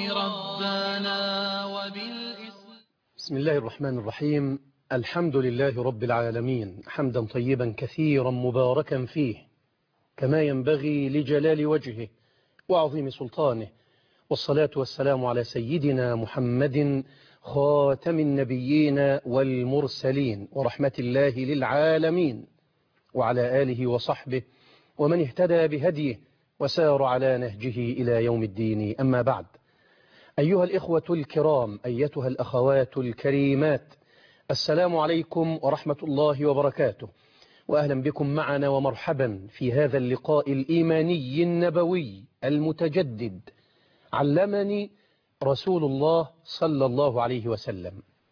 ربنا وبالإسلام بسم الله الرحمن الرحيم الحمد لله رب العالمين حمدا طيبا كثيرا مباركا فيه كما ينبغي لجلال وجهه وعظيم سلطانه والصلاة والسلام على سيدنا محمد خاتم النبيين والمرسلين ورحمة الله للعالمين وعلى آله وصحبه ومن اهتدى بهديه وسار على نهجه إلى يوم الدين أما بعد أيها الإخوة الكرام أيتها الأخوات الكريمات السلام عليكم ورحمة الله وبركاته وأهلا بكم معنا ومرحبا في هذا اللقاء الإيماني النبوي المتجدد علمني رسول الله صلى الله عليه وسلم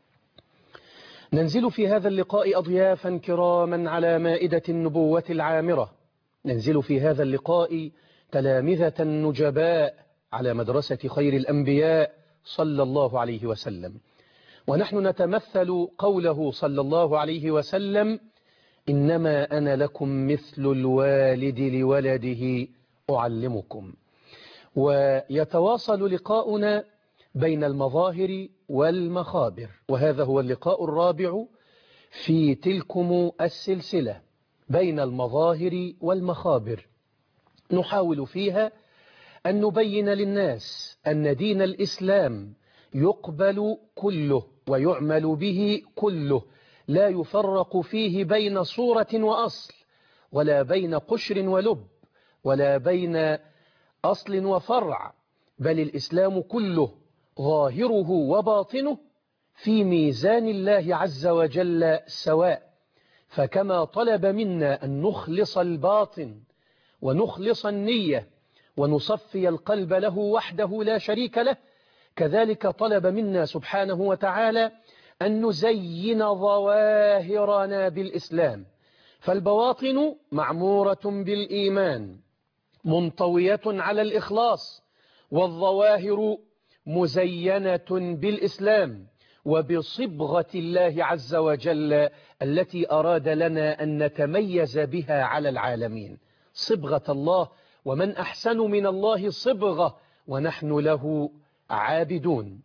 ننزل في هذا اللقاء أضيافا كراما على مائدة النبوة العامرة ننزل في هذا اللقاء تلامذة نجباء على مدرسة خير الأنبياء صلى الله عليه وسلم ونحن نتمثل قوله صلى الله عليه وسلم إنما أنا لكم مثل الوالد لولده أعلمكم ويتواصل لقاؤنا بين المظاهر والمخابر وهذا هو اللقاء الرابع في تلكم السلسلة بين المظاهر والمخابر نحاول فيها أن نبين للناس أن دين الإسلام يقبل كله ويعمل به كله لا يفرق فيه بين صورة وأصل ولا بين قشر ولب ولا بين أصل وفرع بل الإسلام كله ظاهره وباطنه في ميزان الله عز وجل سواء فكما طلب منا أن نخلص الباطن ونخلص النية ونصفي القلب له وحده لا شريك له كذلك طلب منا سبحانه وتعالى أن نزين ظواهرنا بالإسلام فالبواطن معمورة بالإيمان منطوية على الإخلاص والظواهر مزينة بالإسلام وبصبغة الله عز وجل التي أراد لنا أن نتميز بها على العالمين صبغة الله ومن أحسن من الله صبغة ونحن له عابدون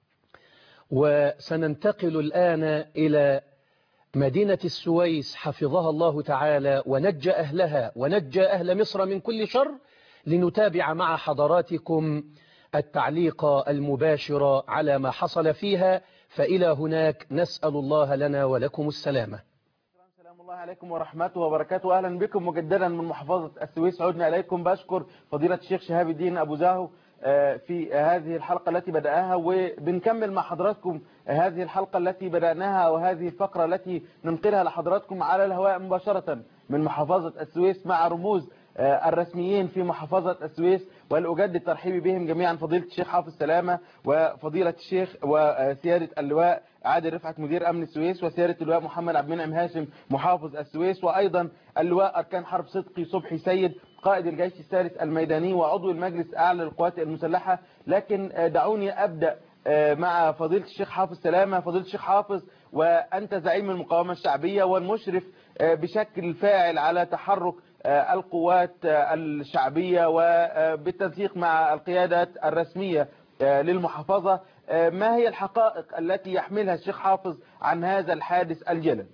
وسننتقل الآن إلى مدينة السويس حفظها الله تعالى ونجى أهلها ونجى أهل مصر من كل شر لنتابع مع حضراتكم التعليق المباشر على ما حصل فيها فإلى هناك نسأل الله لنا ولكم السلامة السلام الله عليكم ورحمته وبركاته أهلا بكم مجددا من محافظة السويس عدنا إليكم بشكر فضيلة الشيخ شهاب الدين أبو زاهو في هذه الحلقة التي بدأها وبنكمل مع حضراتكم هذه الحلقة التي بدأناها وهذه الفقرة التي ننقلها لحضراتكم على الهواء مباشرة من محافظة السويس مع رموز الرسميين في محافظة السويس والأجدد ترحيبي بهم جميعا فضيلة الشيخ حافظ سلامة وفضيلة الشيخ وسيادة اللواء عادل رفعت مدير أمن السويس وسيادة اللواء محمد عبد المنعم هاشم محافظ السويس وأيضا اللواء أركان حرب صدقي صبحي سيد قائد الجيش الثالث الميداني وعضو المجلس الأعلى للقوات المسلحة لكن دعوني أبدأ مع فضيلة الشيخ حافظ سلامة فضيلة الشيخ حافظ وأنت زعيم المقاومة الشعبية والمشرف بشكل فاعل على تحرك القوات الشعبية وبالتنسيق مع القيادات الرسمية للمحافظة ما هي الحقائق التي يحملها الشيخ حافظ عن هذا الحادث الجلل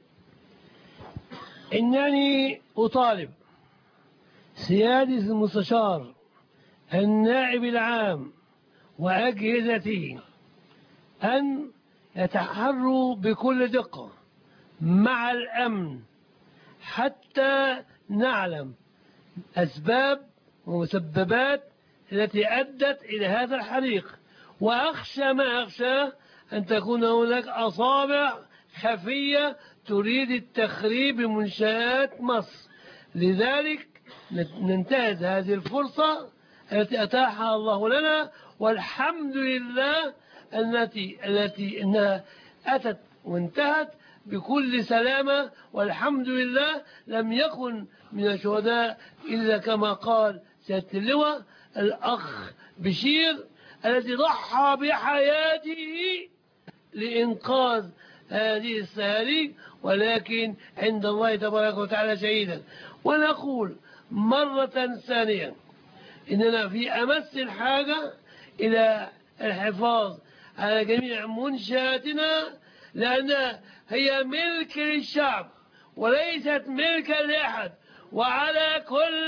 إنني أطالب سيادة المستشار النائب العام وأجهزته أن يتحروا بكل دقة مع الأمن حتى نعلم أسباب ومسببات التي أدت إلى هذا الحريق وأخشى ما أخشى أن تكون هناك أصابع خفية تريد التخريب منشآت مصر لذلك ننتهز هذه الفرصة التي أتاحها الله لنا والحمد لله التي التي انها أتت وانتهت بكل سلامة والحمد لله لم يكن من الشهداء إلا كما قال سيادة اللواء الأخ بشير الذي ضحى بحياته لإنقاذ هذه السهاليك ولكن عند الله تبارك وتعالى شهيدا ونقول مرة ثانية إننا في أمس الحاجة إلى الحفاظ على جميع منشآتنا لأنها هي ملك للشعب وليست ملكا لأحد وعلى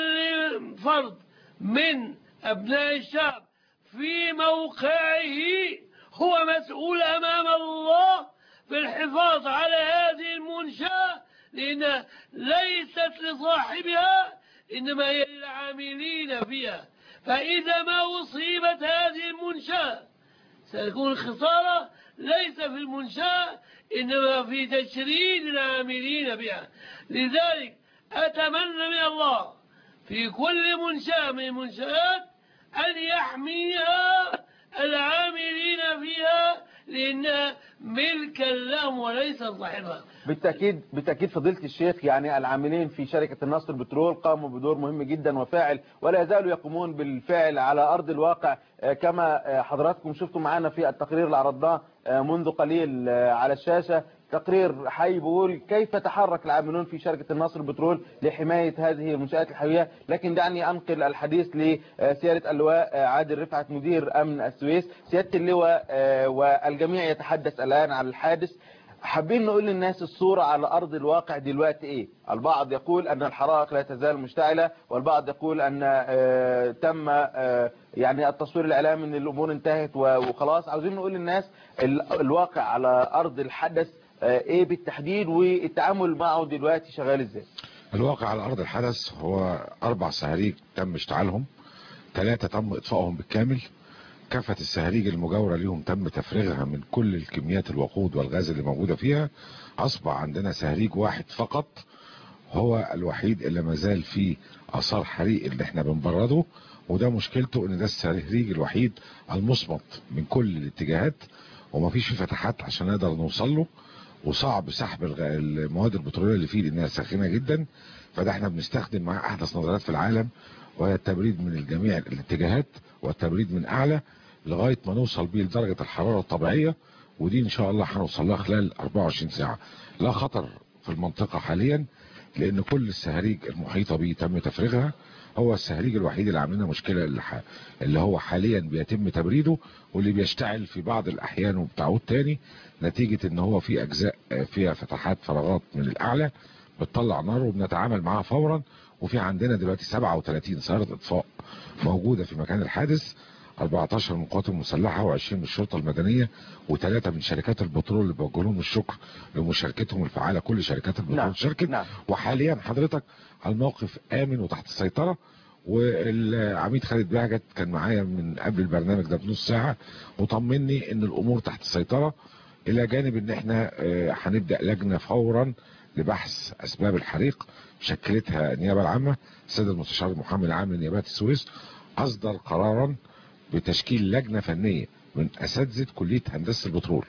كل فرد من أبناء الشعب في موقعه هو مسؤول أمام الله في الحفاظ على هذه المنشأة لأنها ليست لصاحبها إنما هي للعاملين فيها فإذا ما أصيبت هذه المنشأة سيكون الخسارة ليس في المنشأة إنما في تشريد العاملين بها لذلك أتمنى من الله في كل منشأة من المنشآت أن يحميها العاملين فيها لأنها ملكا لهم وليس صاحبها بالتأكيد بالتأكيد فضيلة الشيخ يعني العاملين في شركة النصر البترول قاموا بدور مهم جدا وفاعل ولا يزالوا يقومون بالفعل على أرض الواقع آه، كما آه، حضراتكم شفتم معنا في التقرير اللي عرضناه آه، منذ قليل آه، على الشاشة تقرير حي بيقول كيف تحرك العاملون في شركة النصر البترول لحماية هذه المنشآت الحيوية لكن دعني أنقل الحديث لسيادة اللواء عادل رفعت مدير أمن السويس سيادة اللواء آه، والجميع يتحدث الآن عن الحادث حابين نقول للناس الصورة على أرض الواقع دلوقتي إيه البعض يقول أن الحرائق لا تزال مشتعلة والبعض يقول أن آه، تم آه، يعني التصوير الإعلامي أن الأمور انتهت و- وخلاص عاوزين نقول للناس ال- الواقع على أرض الحدث آه، إيه بالتحديد والتعامل معه دلوقتي شغال إزاي الواقع على أرض الحدث هو أربع سهريج تم اشتعالهم ثلاثة تم إطفائهم بالكامل كافة السهريج المجاورة ليهم تم تفريغها من كل الكميات الوقود والغاز اللي موجودة فيها أصبح عندنا سهريج واحد فقط هو الوحيد اللي ما زال فيه آثار حريق اللي احنا بنبرده وده مشكلته ان ده السهريج الوحيد المصمت من كل الاتجاهات ومفيش فيه فتحات عشان نقدر نوصل له وصعب سحب الغ- المواد البتروليه اللي فيه لانها ساخنه جدا فده احنا بنستخدم معاه احدث نظريات في العالم وهي التبريد من الجميع الاتجاهات والتبريد من اعلى لغايه ما نوصل بيه لدرجه الحراره الطبيعيه ودي ان شاء الله هنوصل لها خلال 24 ساعه لا خطر في المنطقه حاليا لان كل السهاريج المحيطه بيه تم تفريغها هو السهريج الوحيد اللي عاملنا مشكله اللي, ح... اللي هو حاليا بيتم تبريده واللي بيشتعل في بعض الاحيان وبتعود تاني نتيجه ان هو في اجزاء فيها فتحات فراغات من الاعلى بتطلع نار وبنتعامل معاها فورا وفي عندنا دلوقتي 37 سياره اطفاء موجوده في مكان الحادث 14 من القوات المسلحه و20 من الشرطه المدنيه وثلاثه من شركات البترول اللي بوجه لهم الشكر لمشاركتهم الفعاله كل شركات البترول نعم، شاركت نعم. وحاليا حضرتك الموقف امن وتحت السيطره والعميد خالد بهجت كان معايا من قبل البرنامج ده بنص ساعه وطمني ان الامور تحت السيطره الى جانب ان احنا آه، هنبدا لجنه فورا لبحث اسباب الحريق شكلتها النيابه العامه السيد المستشار المحامي العام لنيابات السويس اصدر قرارا بتشكيل لجنه فنيه من اساتذه كليه هندسه البترول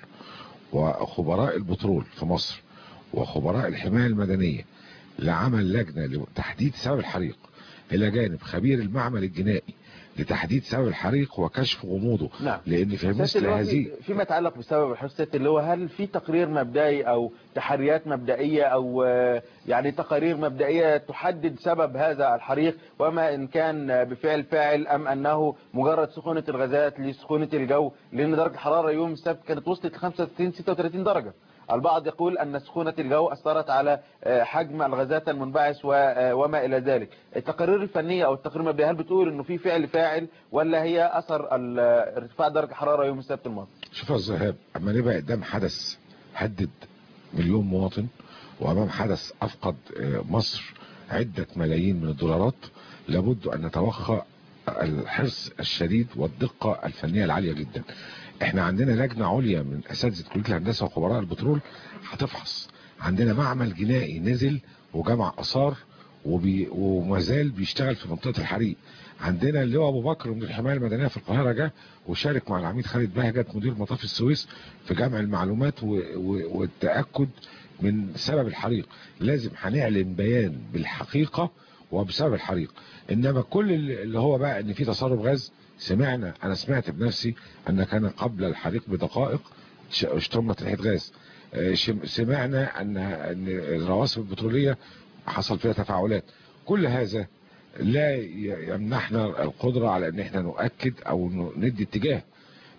وخبراء البترول في مصر وخبراء الحمايه المدنيه لعمل لجنه لتحديد سبب الحريق الى جانب خبير المعمل الجنائي لتحديد سبب الحريق وكشف غموضه نعم. لان في سيادة مثل اللواء، هذه في- فيما يتعلق بسبب الحادث سيادة اللواء هل في تقرير مبدئي او تحريات مبدئية او آه، يعني تقارير مبدئية تحدد سبب هذا الحريق وما ان كان آه، بفعل فاعل ام انه مجرد سخونة الغازات لسخونة الجو لان درجة الحرارة يوم السبت كانت وصلت ل 35 36 درجة البعض يقول أن سخونة الجو أثرت على آه، حجم الغازات المنبعث و- آه، وما إلى ذلك التقارير الفنية أو التقرير المبدئي هل بتقول أنه في فعل فاعل ولا هي أثر ال- آه، ارتفاع درجة الحرارة يوم السبت الماضي شوف يا الذهاب اما نبقى قدام حدث هدد مليون مواطن وامام حدث افقد آه، مصر عدة ملايين من الدولارات لابد ان نتوخى الحرص الشديد والدقة الفنية العالية جدا احنا عندنا لجنة عليا من اساتذة كلية الهندسة وخبراء البترول هتفحص عندنا معمل جنائي نزل وجمع اثار وبي وما زال بيشتغل في منطقة الحريق عندنا اللواء ابو بكر من الحمايه المدنيه في القاهره جه وشارك مع العميد خالد بهجت مدير مطاف السويس في جمع المعلومات و... و... والتاكد من سبب الحريق لازم هنعلن بيان بالحقيقه وبسبب الحريق انما كل اللي اللي هو بقى ان في تسرب غاز سمعنا انا سمعت بنفسي ان كان قبل الحريق بدقائق ش- اشتمت ريحه غاز آه، شم- سمعنا ان ان الرواسب البتروليه حصل فيها تفاعلات كل هذا لا ي- يمنحنا القدرة على ان احنا نؤكد او ن- ندي اتجاه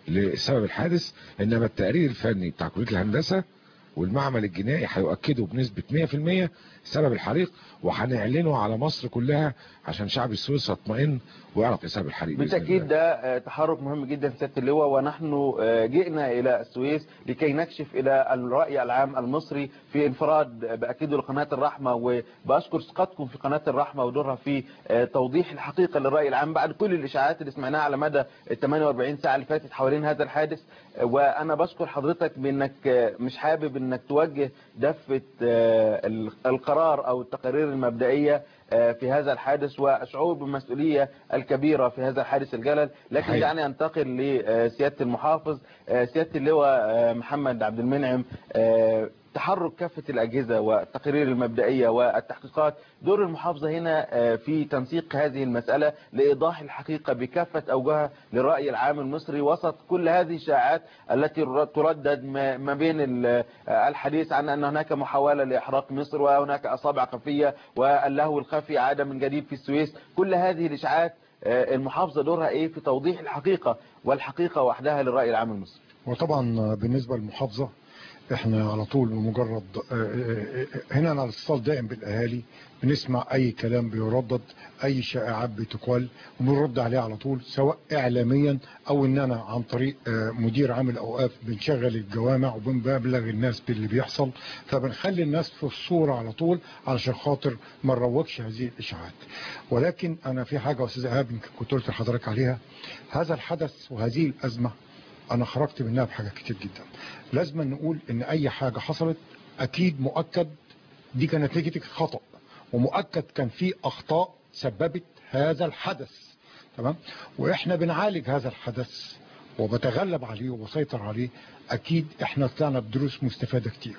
لسبب الحادث انما التقرير الفني بتاع كليه الهندسه والمعمل الجنائي هيؤكدوا بنسبه 100% سبب الحريق وهنعلنه على مصر كلها عشان شعب السويس يطمئن ويعرف ايه سبب الحريق بإذن بالتأكيد الله. ده آه، تحرك مهم جدا سيادة اللواء ونحن آه، جئنا إلى السويس لكي نكشف إلى الرأي العام المصري في انفراد بأكيد لقناة الرحمة وبأشكر ثقتكم في قناة الرحمة ودورها في آه، توضيح الحقيقة للرأي العام بعد كل الإشاعات اللي سمعناها على مدى ال 48 ساعة اللي فاتت حوالين هذا الحادث آه، وأنا بشكر حضرتك بأنك آه، مش حابب أنك توجه دفة آه، ال- القرار أو التقارير المبدئية آه، في هذا الحادث والشعور بالمسؤولية الكبيرة في هذا الحادث الجلل لكن حقيقي. دعني انتقل لسيادة المحافظ آه، سيادة اللواء آه، محمد عبد المنعم آه، تحرك كافة الأجهزة والتقارير المبدئية والتحقيقات دور المحافظة هنا آه، في تنسيق هذه المسألة لإيضاح الحقيقة بكافة أوجهها للرأي العام المصري وسط كل هذه الشائعات التي تردد ما ما بين ال- آه، الحديث عن أن هناك محاولة لإحراق مصر وهناك أصابع خفية واللهو الخفي عاد من جديد في السويس كل هذه الإشاعات آه، المحافظة دورها إيه في توضيح الحقيقة والحقيقة وحدها للرأي العام المصري وطبعا بالنسبة للمحافظة احنا على طول بمجرد آه، آه، آه، هنا على اتصال دائم بالاهالي بنسمع اي كلام بيردد اي شائعات بتقال وبنرد عليه على طول سواء اعلاميا او اننا عن طريق آه، مدير عام الاوقاف بنشغل الجوامع وبنبلغ الناس باللي بيحصل فبنخلي الناس في الصورة على طول علشان خاطر ما نروجش هذه الاشاعات ولكن انا في حاجة يا استاذ ايهاب يمكن كنت قلت لحضرتك عليها هذا الحدث وهذه الازمة انا خرجت منها بحاجات كتير جدا لازم نقول ان اي حاجة حصلت اكيد مؤكد دي كانت نتيجة خطأ ومؤكد كان في اخطاء سببت هذا الحدث تمام واحنا بنعالج هذا الحدث وبتغلب عليه وبسيطر عليه اكيد احنا طلعنا بدروس مستفادة كتير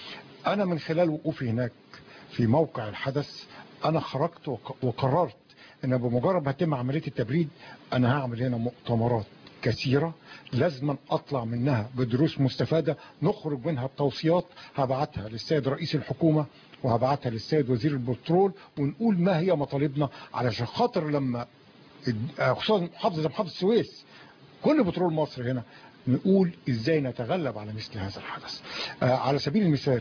انا من خلال وقوفي هناك في موقع الحدث انا خرجت وق- وقررت ان بمجرد ما تتم عملية التبريد انا هعمل هنا مؤتمرات كثيرة لازم اطلع منها بدروس مستفادة نخرج منها بتوصيات هبعتها للسيد رئيس الحكومة وهبعتها للسيد وزير البترول ونقول ما هي مطالبنا علشان خاطر لما خصوصا محافظة محافظة السويس كل بترول مصر هنا نقول ازاي نتغلب على مثل هذا الحدث آه على سبيل المثال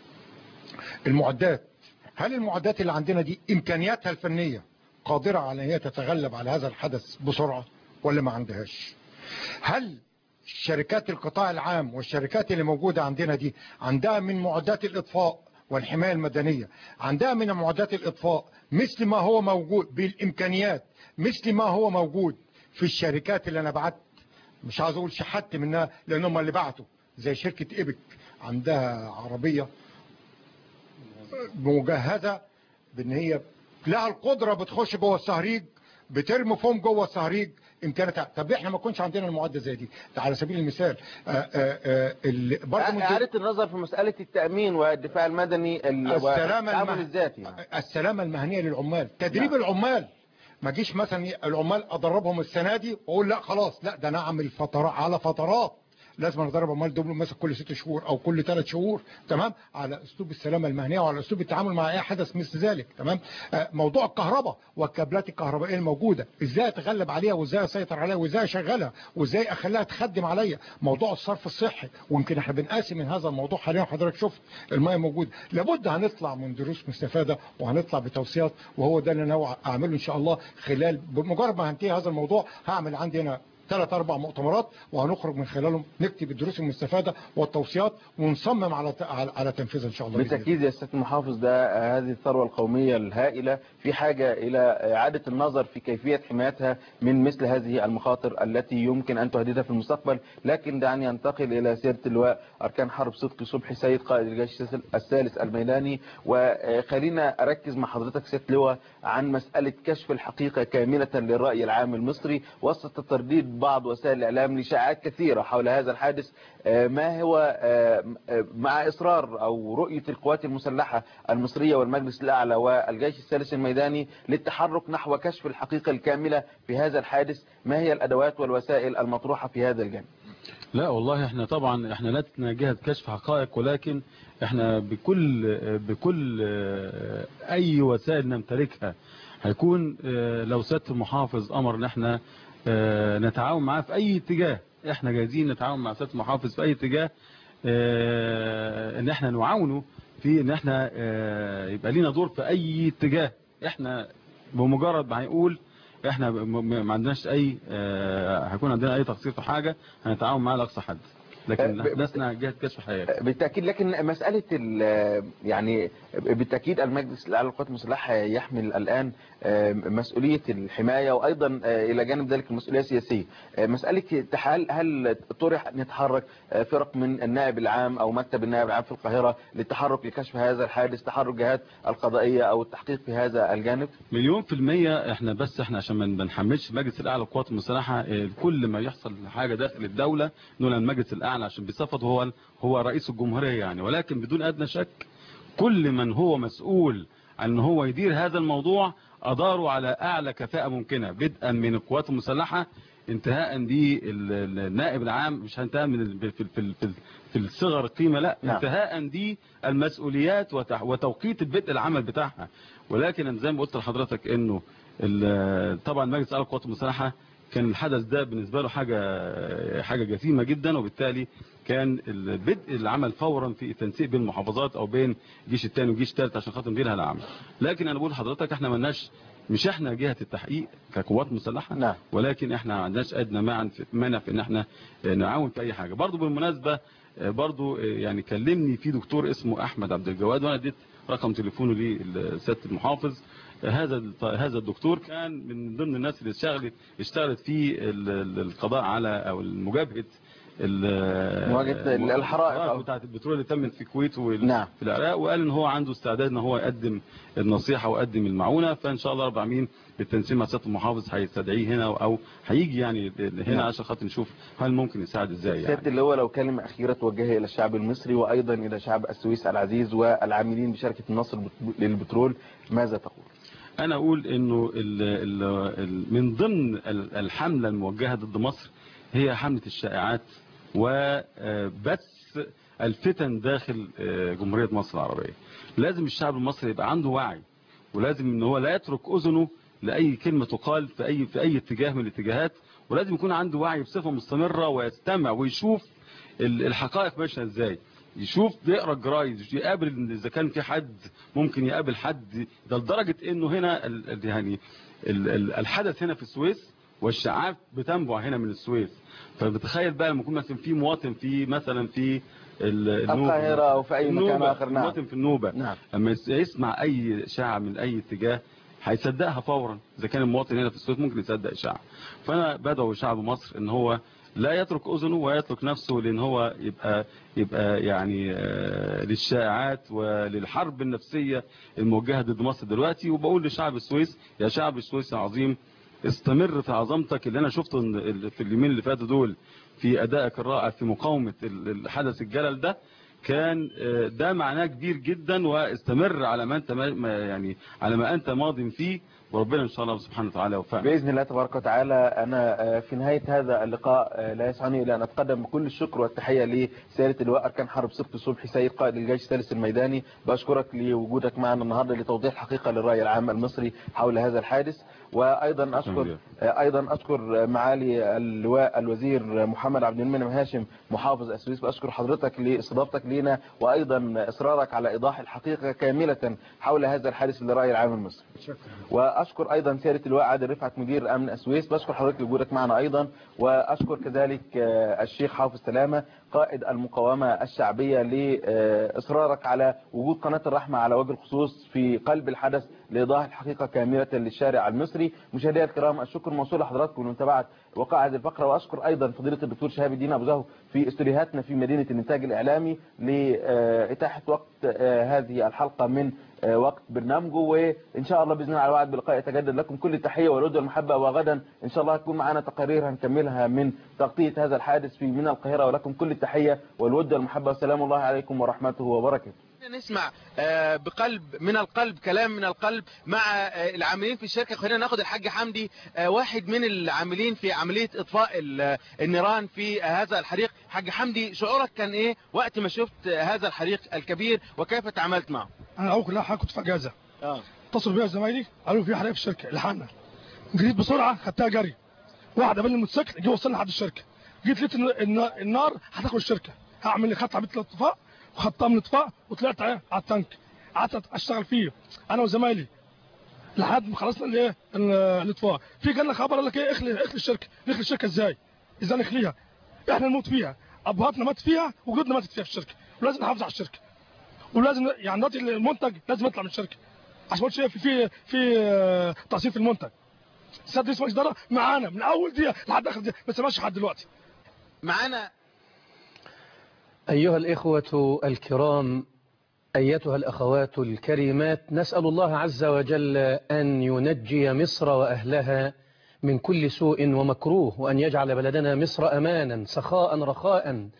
المعدات هل المعدات اللي عندنا دي امكانياتها الفنية قادرة على ان هي تتغلب على هذا الحدث بسرعة ولا ما عندهاش هل شركات القطاع العام والشركات اللي موجودة عندنا دي عندها من معدات الاطفاء والحماية المدنية عندها من معدات الاطفاء مثل ما هو موجود بالامكانيات مثل ما هو موجود في الشركات اللي انا بعت مش عايز اقول شحت منها لان هم اللي بعتوا زي شركة ايبك عندها عربية مجهزة بان هي لها القدرة بتخش جوه الصهريج بترمي فوم جوه الصهريج امكانياتها طب احنا ما كنش عندنا المعدة زي دي ده على سبيل المثال آه، آه، آه، اللي برضه من إعادة النظر في مسألة التأمين والدفاع المدني ال- السلامة والتعامل المه... الذاتي السلامة المهنية للعمال تدريب نعم. العمال ما جيش مثلا العمال ادربهم السنة دي واقول لا خلاص لا ده انا اعمل فترات على فترات لازم أنا ادرب عمال دول مثلا كل ست شهور او كل ثلاث شهور تمام على اسلوب السلامه المهنيه وعلى اسلوب التعامل مع اي حدث مثل ذلك تمام آه، موضوع الكهرباء والكابلات الكهربائيه الموجوده ازاي اتغلب عليها وازاي اسيطر عليها وازاي اشغلها وازاي اخليها تخدم عليا موضوع الصرف الصحي ويمكن احنا بنقاسم من هذا الموضوع حاليا حضرتك شفت الميه موجوده لابد هنطلع من دروس مستفاده وهنطلع بتوصيات وهو ده اللي انا ناوي اعمله ان شاء الله خلال بمجرد ما هنتهي هذا الموضوع هعمل عندي هنا ثلاث اربع مؤتمرات وهنخرج من خلالهم نكتب الدروس المستفاده والتوصيات ونصمم على على على تنفيذها ان شاء الله بإذن الله. بالتأكيد يا سيادة المحافظ ده آه، هذه الثروة القومية الهائلة في حاجة إلى إعادة النظر في كيفية حمايتها من مثل هذه المخاطر التي يمكن أن تهددها في المستقبل لكن دعني أنتقل إلى سيادة اللواء أركان حرب صدقي صبحي سيد قائد الجيش الثالث الميداني وخلينا أركز مع حضرتك سيادة اللواء عن مسألة كشف الحقيقة كاملة للرأي العام المصري وسط ترديد بعض وسائل الإعلام لشائعات كثيرة حول هذا الحادث آه، ما هو آه، آه، مع إصرار أو رؤية القوات المسلحة المصرية والمجلس الأعلى والجيش الثالث الميداني للتحرك نحو كشف الحقيقة الكاملة في هذا الحادث ما هي الأدوات والوسائل المطروحة في هذا الجانب لا والله احنا طبعا احنا لسنا جهة كشف حقائق ولكن احنا بكل بكل اه، اي وسائل نمتلكها هيكون اه، لو سيادة المحافظ امر ان احنا اه، نتعاون معاه في اي اتجاه احنا جاهزين نتعاون مع سياده المحافظ في اي اتجاه اه ان احنا نعاونه في ان احنا اه يبقى لينا دور في اي اتجاه احنا بمجرد ما هيقول احنا م- م- ما عندناش اي اه هيكون عندنا اي تقصير في حاجه هنتعاون معاه لاقصى حد لكن اه ب- لسنا جهه كشف حياه بالتأكيد لكن مسألة ال- يعني بالتأكيد المجلس الأعلى للقوات المسلحة يحمل الآن مسؤولية الحماية وأيضا إلى جانب ذلك المسؤولية السياسية مسألة هل هل طرح أن يتحرك فرق من النائب العام أو مكتب النائب العام في القاهرة للتحرك لكشف هذا الحادث تحرك جهات القضائية أو التحقيق في هذا الجانب مليون في المية احنا بس احنا عشان ما بنحملش المجلس الاعلى للقوات المسلحة اه، كل ما يحصل حاجة داخل الدولة نقول المجلس الاعلى عشان بصفته هو هو رئيس الجمهورية يعني ولكن بدون ادنى شك كل من هو مسؤول عن ان هو يدير هذا الموضوع اداروا على اعلى كفاءة ممكنة بدءا من القوات المسلحة انتهاء بالنائب العام مش هنتهى من ال- في في في في الصغر القيمة لا نعم. انتهاء دي المسؤوليات وتح- وتوقيت البدء العمل بتاعها ولكن أنا زي ما قلت لحضرتك انه ال- طبعا مجلس اعلى القوات المسلحه كان الحدث ده بالنسبه له حاجه حاجه جسيمه جدا وبالتالي كان البدء العمل فورا في التنسيق بين المحافظات او بين الجيش الثاني والجيش الثالث عشان خاطر ندير هذا العمل لكن انا بقول لحضرتك احنا مالناش مش احنا جهه التحقيق كقوات مسلحه نعم. ولكن احنا ما عندناش ادنى مانع في مانع في ان احنا نعاون في اي حاجه برضو بالمناسبه برضو يعني كلمني في دكتور اسمه احمد عبد الجواد وانا اديت رقم تليفونه لسياده المحافظ هذا الط- هذا الدكتور كان من ضمن الناس اللي اشتغلت اشتغلت في ال- ال- القضاء على او مواجهه ال- مواجهة ال- الحرائق أو- بتاعت البترول اللي تمت في الكويت وال- نعم. في العراق وقال ان هو عنده استعداد ان هو يقدم النصيحه ويقدم المعونه فان شاء الله رب العالمين بالتنسيق مع سياده المحافظ هيستدعيه هنا او هيجي يعني هنا نعم. عشان خاطر نشوف هل ممكن يساعد ازاي يعني سيادة اللواء لو كلمة أخيرة توجهها إلى الشعب المصري وأيضا إلى شعب السويس العزيز والعاملين بشركة النصر للبترول ماذا تقول؟ انا اقول انه ال ال ال من ضمن ال- الحملة الموجهة ضد مصر هي حملة الشائعات وبث الفتن داخل آه، جمهورية مصر العربية لازم الشعب المصري يبقى عنده وعي ولازم ان هو لا يترك اذنه لاي كلمة تقال في اي في اي اتجاه من الاتجاهات ولازم يكون عنده وعي بصفة مستمرة ويستمع ويشوف ال- الحقائق ماشيه ازاي يشوف يقرا الجرايد يقابل اذا كان في حد ممكن يقابل حد ده لدرجه انه هنا ال- ال- يعني ال- ال- الحدث هنا في السويس والشعاب بتنبع هنا من السويس فبتخيل بقى لما يكون مثلا في مواطن في مثلا في ال- النوبة القاهرة أو في أي مكان النوبة، آخر، نعم. مواطن في النوبة نعم. لما يس- يسمع اي اشاعه من اي اتجاه هيصدقها فورا اذا كان المواطن هنا في السويس ممكن يصدق اشاعه فانا بدعو شعب مصر ان هو لا يترك اذنه ويترك نفسه لان هو يبقى يبقى يعني آه، للشائعات وللحرب النفسيه الموجهه ضد مصر دلوقتي وبقول لشعب السويس يا شعب السويس العظيم استمر في عظمتك اللي انا شفته إن ال- في اليومين اللي فاتوا دول في ادائك الرائع في مقاومه ال- الحدث الجلل ده كان آه، ده معناه كبير جدا واستمر على ما انت ما ما- يعني على ما انت ماض فيه وربنا ان شاء الله سبحانه وتعالى يوفقنا بإذن الله تبارك وتعالى أنا آه، في نهاية هذا اللقاء آه، لا يسعني إلا أن أتقدم بكل الشكر والتحية لسيادة اللواء أركان حرب صفت صبحي سيد قائد الجيش الثالث الميداني بشكرك لوجودك معنا النهاردة لتوضيح الحقيقة للرأي العام المصري حول هذا الحادث وأيضا أشكر آه، أيضا أشكر معالي اللواء الوزير محمد عبد المنعم هاشم محافظ السويس بأشكر حضرتك لاستضافتك لنا وأيضا إصرارك على إيضاح الحقيقة كاملة حول هذا الحادث للرأي العام المصري واشكر ايضا سياده اللواء عادل رفعت مدير امن السويس بشكر حضرتك لوجودك معنا ايضا واشكر كذلك آه، الشيخ حافظ سلامه قائد المقاومه الشعبيه لاصرارك على وجود قناه الرحمه على وجه الخصوص في قلب الحدث لايضاح الحقيقه كامله للشارع المصري مشاهدينا الكرام الشكر موصول لحضراتكم لمتابعه وقع هذه الفقره واشكر ايضا فضيله الدكتور شهاب الدين ابو زهو في استوديوهاتنا في مدينه الانتاج الاعلامي لاتاحه وقت آه، هذه الحلقه من آه، وقت برنامجه وان شاء الله باذن الله على وعد بلقاء يتجدد لكم كل التحيه والود والمحبه وغدا ان شاء الله هتكون معنا تقارير هنكملها من تغطيه هذا الحادث في من القاهره ولكم كل التحيه والود والمحبه والسلام الله عليكم ورحمته وبركاته نسمع آه، بقلب من القلب كلام من القلب مع آه، العاملين في الشركة خلينا ناخد الحاج حمدي آه، واحد من العاملين في عملية اطفاء ال- النيران في آه، هذا الحريق حاج حمدي شعورك كان ايه وقت ما شفت آه، هذا الحريق الكبير وكيف تعاملت معه انا اول كلها حاجه كنت في اجازه اه اتصلوا بيا زمايلي قالوا في حريق في الشركه لحقنا جريت بسرعه خدتها جري واحد قابلني الموتوسيكل جه وصلنا لحد الشركه جيت لقيت إن- إن النار هتاكل الشركه هعمل لي خط عبيد الاطفاء وخطها من الاطفاء وطلعت على على التانك قعدت اشتغل فيه انا وزمايلي لحد ما خلصنا الايه ال- الاطفاء في جالنا خبر قال لك ايه اخلي اخلي الشركه نخلي الشركه ازاي ازاي نخليها احنا نموت فيها ابهاتنا مات فيها وجدنا ماتت فيها في الشركه ولازم نحافظ على الشركه ولازم يعني دلوقتي المنتج لازم يطلع من الشركه عشان ما تقولش في في في آه، تقسيم في المنتج سياده رئيس مجلس الاداره معانا من اول دقيقه لحد اخر دقيقه ما سمعش لحد دلوقتي معانا أيها الإخوة الكرام أيتها الأخوات الكريمات نسأل الله عز وجل أن ينجي مصر وأهلها من كل سوء ومكروه وأن يجعل بلدنا مصر أمانا سخاء رخاء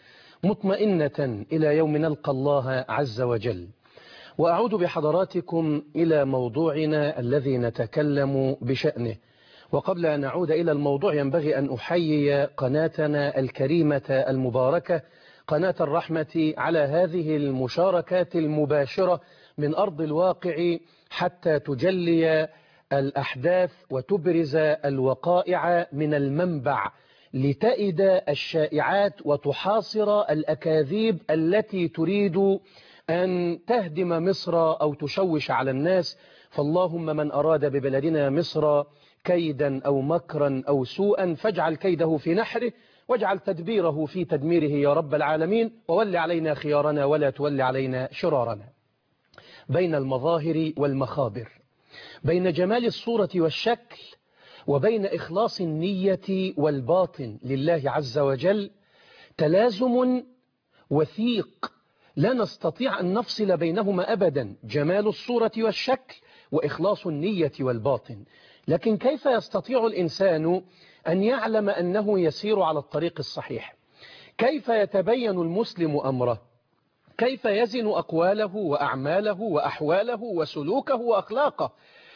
مطمئنة إلى يوم نلقى الله عز وجل وأعود بحضراتكم إلى موضوعنا الذي نتكلم بشأنه وقبل أن أعود إلى الموضوع ينبغي أن أحيي قناتنا الكريمة المباركة قناة الرحمة على هذه المشاركات المباشرة من أرض الواقع حتى تجلي الأحداث وتبرز الوقائع من المنبع لتئد الشائعات وتحاصر الأكاذيب التي تريد أن تهدم مصر أو تشوش على الناس فاللهم من أراد ببلدنا مصر كيدا أو مكرا أو سوءا فاجعل كيده في نحره واجعل تدبيره في تدميره يا رب العالمين وول علينا خيارنا ولا تول علينا شرارنا بين المظاهر والمخابر بين جمال الصورة والشكل وبين إخلاص النية والباطن لله عز وجل تلازم وثيق لا نستطيع أن نفصل بينهما أبدا جمال الصورة والشكل وإخلاص النية والباطن لكن كيف يستطيع الإنسان أن يعلم أنه يسير على الطريق الصحيح كيف يتبين المسلم أمره كيف يزن أقواله وأعماله وأحواله وسلوكه وأخلاقه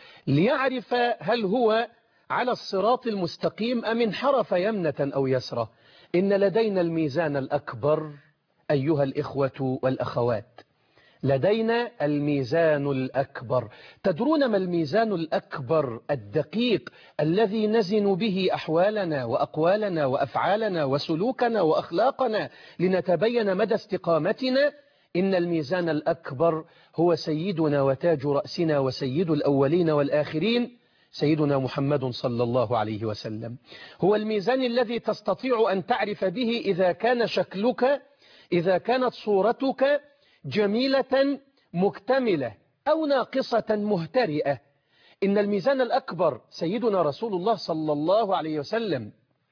ليعرف هل هو على الصراط المستقيم أم انحرف يمنة أو يسرى إن لدينا الميزان الأكبر أيها الإخوة والأخوات لدينا الميزان الأكبر تدرون ما الميزان الأكبر الدقيق الذي نزن به أحوالنا وأقوالنا وأفعالنا وسلوكنا وأخلاقنا لنتبين مدى استقامتنا إن الميزان الأكبر هو سيدنا وتاج رأسنا وسيد الأولين والآخرين سيدنا محمد صلى الله عليه وسلم هو الميزان الذي تستطيع أن تعرف به إذا كان شكلك إذا كانت صورتك جميلة مكتملة أو ناقصة مهترئة إن الميزان الأكبر سيدنا رسول الله صلى الله عليه وسلم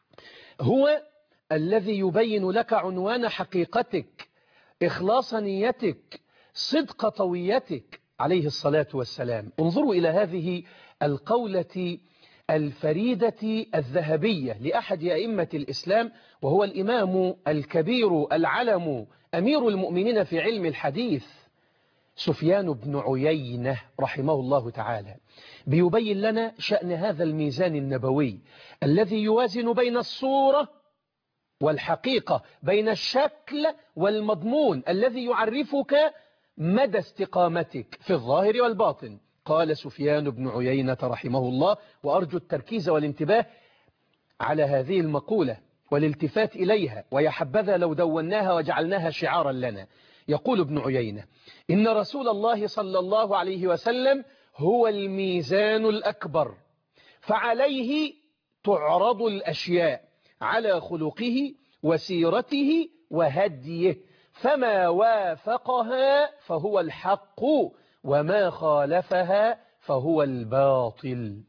هو الذي يبين لك عنوان حقيقتك إخلاص نيتك صدق طويتك عليه الصلاة والسلام انظروا إلى هذه القولة الفريدة الذهبية لأحد أئمة الإسلام وهو الإمام الكبير العلم أمير المؤمنين في علم الحديث سفيان بن عيينة رحمه الله تعالى بيبين لنا شأن هذا الميزان النبوي الذي يوازن بين الصورة والحقيقة بين الشكل والمضمون الذي يعرفك مدى استقامتك في الظاهر والباطن قال سفيان بن عيينة رحمه الله وأرجو التركيز والانتباه على هذه المقولة والالتفات إليها ويحبذا لو دوناها وجعلناها شعارا لنا يقول ابن عيينة إن رسول الله صلى الله عليه وسلم هو الميزان الأكبر فعليه تعرض الأشياء على خلقه وسيرته وهديه فما وافقها فهو الحق وما خالفها فهو الباطل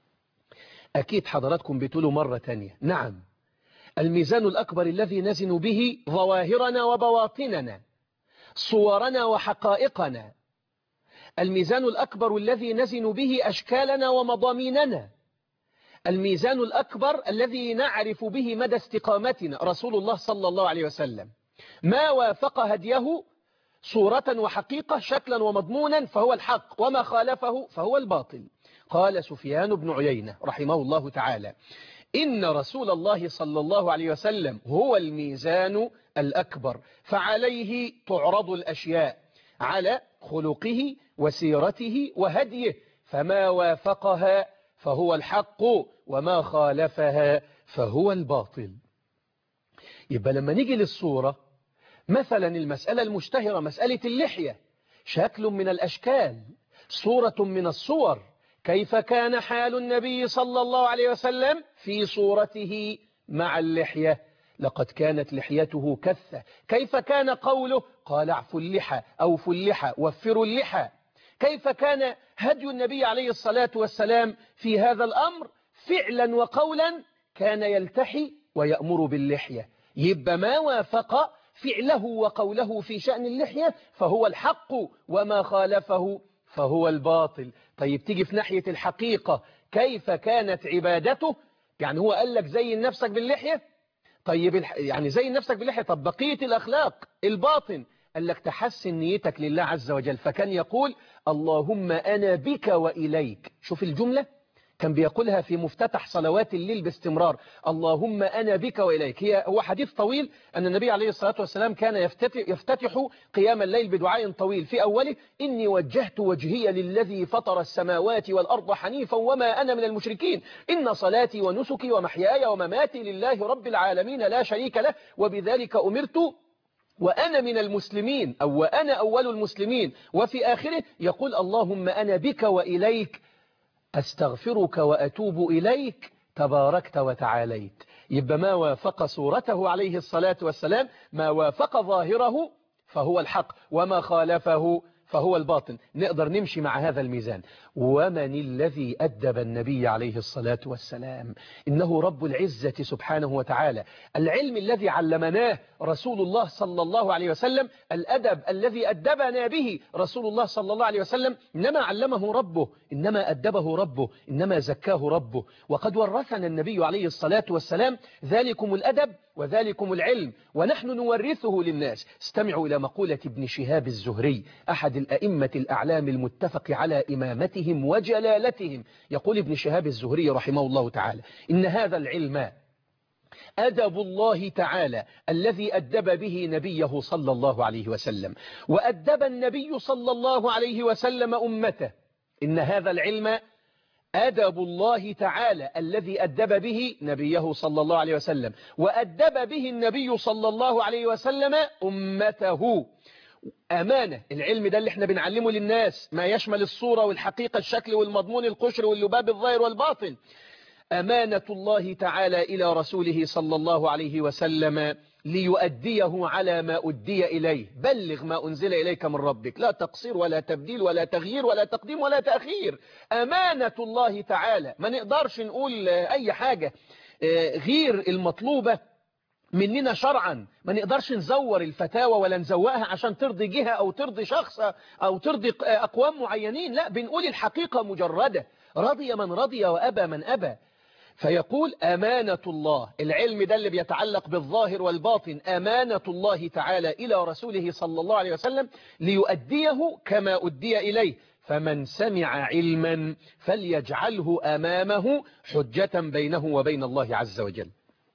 أكيد حضراتكم بتقولوا مرة تانية نعم الميزان الأكبر الذي نزن به ظواهرنا وبواطننا صورنا وحقائقنا الميزان الأكبر الذي نزن به أشكالنا ومضاميننا الميزان الأكبر الذي نعرف به مدى استقامتنا رسول الله صلى الله عليه وسلم ما وافق هديه صورة وحقيقة شكلا ومضمونا فهو الحق وما خالفه فهو الباطل قال سفيان بن عيينة رحمه الله تعالى إن رسول الله صلى الله عليه وسلم هو الميزان الأكبر فعليه تعرض الأشياء على خلقه وسيرته وهديه فما وافقها فهو الحق وما خالفها فهو الباطل يبقى لما نيجي للصورة مثلا المسألة المشتهرة مسألة اللحية شكل من الأشكال صورة من الصور كيف كان حال النبي صلى الله عليه وسلم في صورته مع اللحية لقد كانت لحيته كثة كيف كان قوله قال اعفوا اللحى أوفوا اللحى وفروا اللحى كيف كان هدي النبي عليه الصلاة والسلام في هذا الأمر فعلا وقولا كان يلتحي ويأمر باللحية يبقى ما وافق فعله وقوله في شأن اللحية فهو الحق وما خالفه فهو الباطل طيب تيجي في ناحية الحقيقة كيف كانت عبادته يعني هو قال لك زين نفسك باللحية طيب الح... يعني زين نفسك باللحية طب بقية الأخلاق الباطن قال لك تحسن نيتك لله عز وجل فكان يقول اللهم أنا بك وإليك شوف الجملة كان بيقولها في مفتتح صلوات الليل باستمرار اللهم أنا بك وإليك هي هو حديث طويل أن النبي عليه الصلاة والسلام كان يفتتح, يفتتح قيام الليل بدعاء طويل في أوله إني وجهت وجهي للذي فطر السماوات والأرض حنيفا وما أنا من المشركين إن صلاتي ونسكي ومحياي ومماتي لله رب العالمين لا شريك له وبذلك أمرت وأنا من المسلمين أو وأنا أول المسلمين وفي آخره يقول اللهم أنا بك وإليك أستغفرك وأتوب إليك تباركت وتعاليت يبقى ما وافق صورته عليه الصلاة والسلام ما وافق ظاهره فهو الحق وما خالفه فهو الباطن نقدر نمشي مع هذا الميزان ومن الذي أدب النبي عليه الصلاة والسلام إنه رب العزة سبحانه وتعالى العلم الذي علمناه رسول الله صلى الله عليه وسلم الأدب الذي أدبنا به رسول الله صلى الله عليه وسلم إنما علمه ربه إنما أدبه ربه إنما زكاه ربه وقد ورثنا النبي عليه الصلاة والسلام ذلكم الأدب وذلكم العلم ونحن نورثه للناس استمعوا إلى مقولة ابن شهاب الزهري أحد الأئمة الأعلام المتفق على إمامتهم وجلالتهم يقول ابن شهاب الزهري رحمه الله تعالى إن هذا العلم أدب الله تعالى الذي أدب به نبيه صلى الله عليه وسلم وأدب النبي صلى الله عليه وسلم أمته إن هذا العلم أدب الله تعالى الذي أدب به نبيه صلى الله عليه وسلم وأدب به النبي صلى الله عليه وسلم أمته أمانة العلم ده اللي احنا بنعلمه للناس ما يشمل الصورة والحقيقة الشكل والمضمون القشر واللباب الظاهر والباطن أمانة الله تعالى إلى رسوله صلى الله عليه وسلم ليؤديه على ما أدي إليه بلغ ما أنزل إليك من ربك لا تقصير ولا تبديل ولا تغيير ولا تقديم ولا تأخير أمانة الله تعالى ما نقدرش نقول أي حاجة غير المطلوبة مننا شرعا ما نقدرش نزور الفتاوى ولا نزوقها عشان ترضي جهة أو ترضي شخص أو ترضي أقوام معينين لا بنقول الحقيقة مجردة رضي من رضي وأبى من أبى فيقول أمانة الله العلم ده اللي بيتعلق بالظاهر والباطن أمانة الله تعالى إلى رسوله صلى الله عليه وسلم ليؤديه كما أدي إليه فمن سمع علما فليجعله أمامه حجة بينه وبين الله عز وجل